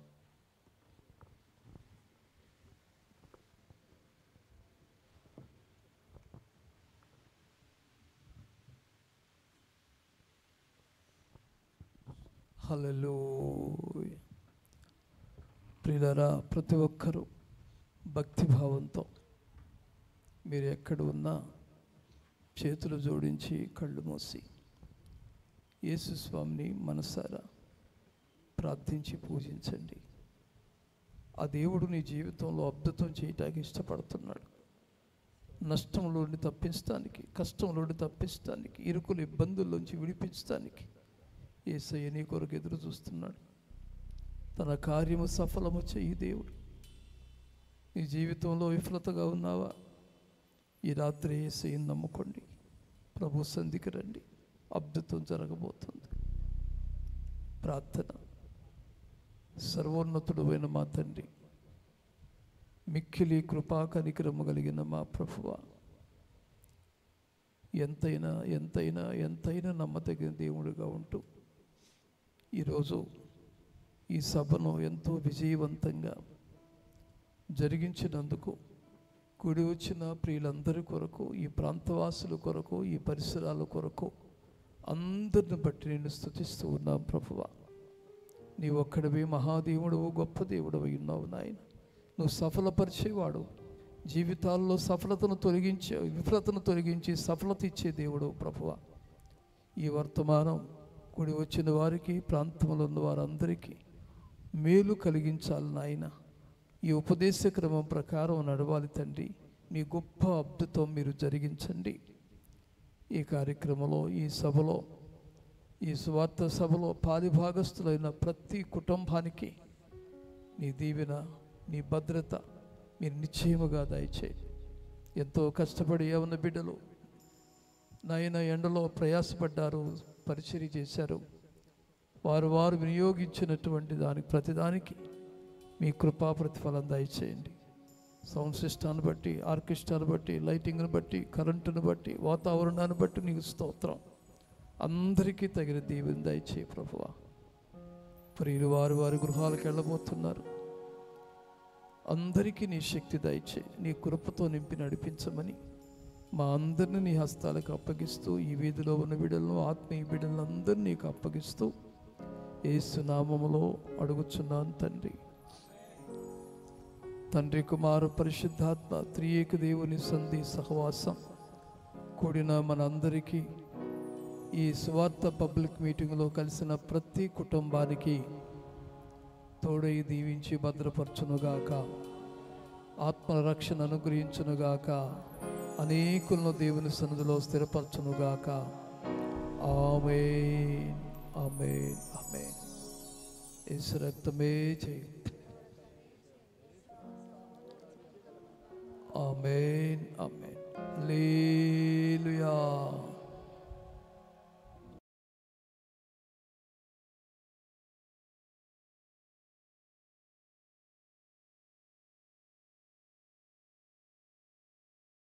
హల్లెలూయా ప్రియులరా ప్రతి ఒక్కరూ భక్తిభావంతో మీరు ఎక్కడ ఉన్నా చేతులు జోడించి కళ్ళు మూసి యేసు స్వామిని మనసారా ప్రార్థించి పూజించండి ఆ దేవుడు నీ జీవితంలో అద్భుతం చేయటానికి ఇష్టపడుతున్నాడు నష్టంలోని తప్పించడానికి కష్టంలోని తప్పించడానికి ఇరుకులు ఇబ్బందుల్లోంచి విడిపించడానికి ఏసయ్య నీ కొరకు ఎదురు చూస్తున్నాడు తన కార్యము సఫలము చెయ్యి దేవుడు నీ జీవితంలో విఫలతగా ఉన్నావా ఈ రాత్రి ఏసయ్యని నమ్ముకోండి ప్రభు సంధికి రండి అద్భుతం జరగబోతుంది ప్రార్థన సర్వోన్నతుడు అయిన మా తండ్రి మిక్కిలి కృపా కనికరము కలిగిన మా ప్రభువ ఎంతైనా ఎంతైనా ఎంతైనా నమ్మదగిన దేవుడిగా ఉంటూ ఈరోజు ఈ సభను ఎంతో విజయవంతంగా జరిగించినందుకు కూడి వచ్చిన ప్రియులందరి కొరకు ఈ ప్రాంతవాసుల కొరకు ఈ పరిసరాల కొరకు అందరిని బట్టి నేను స్థుతిస్తూ ఉన్నాం ప్రభువ నీ ఒక్కడివి మహాదేవుడు గొప్ప దేవుడు ఉన్నావు నాయన నువ్వు సఫలపరిచేవాడు జీవితాల్లో సఫలతను తొలగించే విఫలతను తొలగించి సఫలత ఇచ్చే దేవుడు ప్రభువ ఈ వర్తమానం కూడి వచ్చిన వారికి ప్రాంతంలో ఉన్న వారందరికీ మేలు కలిగించాలి నాయన ఈ ఉపదేశ క్రమం ప్రకారం నడవాలి తండ్రి మీ గొప్ప అద్భుతం మీరు జరిగించండి ఈ కార్యక్రమంలో ఈ సభలో ఈ సువార్త సభలో పాలిభాగస్తులైన ప్రతి కుటుంబానికి నీ దీవెన నీ భద్రత మీరు నిశ్చయముగా దయచేయండి ఎంతో కష్టపడి ఏమన్న బిడ్డలు నాయన ఎండలో ప్రయాసపడ్డారు పరిచర్య చేశారు వారు వారు వినియోగించినటువంటి దానికి ప్రతిదానికి మీ కృపా ప్రతిఫలం దయచేయండి సౌండ్ సిస్టాన్ని బట్టి ఆర్కెస్ట్రాను బట్టి లైటింగ్ను బట్టి కరెంటును బట్టి వాతావరణాన్ని బట్టి నీకు స్తోత్రం అందరికీ తగిన దీవెన దయచేయి ప్రభువా ప్రియులు వారు వారి గృహాలకు వెళ్ళబోతున్నారు అందరికీ నీ శక్తి దయచేయి నీ కృపతో నింపి నడిపించమని మా అందరిని నీ హస్తాలకు అప్పగిస్తూ ఈ వీధిలో ఉన్న బిడ్డలను ఆత్మీయ బిడ్డలను అందరినీ నీకు అప్పగిస్తూ ఏసు నామములో అడుగుచున్నాను తండ్రి తండ్రి కుమార పరిశుద్ధాత్మ త్రియేక దేవుని సంధి సహవాసం కూడిన మనందరికీ ఈ సువార్త పబ్లిక్ మీటింగ్లో కలిసిన ప్రతి కుటుంబానికి తోడై దీవించి భద్రపరచునుగాక ఆత్మల రక్షణ అనుగ్రహించునుగాక అనేకులను దేవుని సన్నిధిలో స్థిరపరచునుగాక ఆమె ఆమె ఆమె యేసు రక్తమే చేయి ఆమెన్ ఆమెన్ లే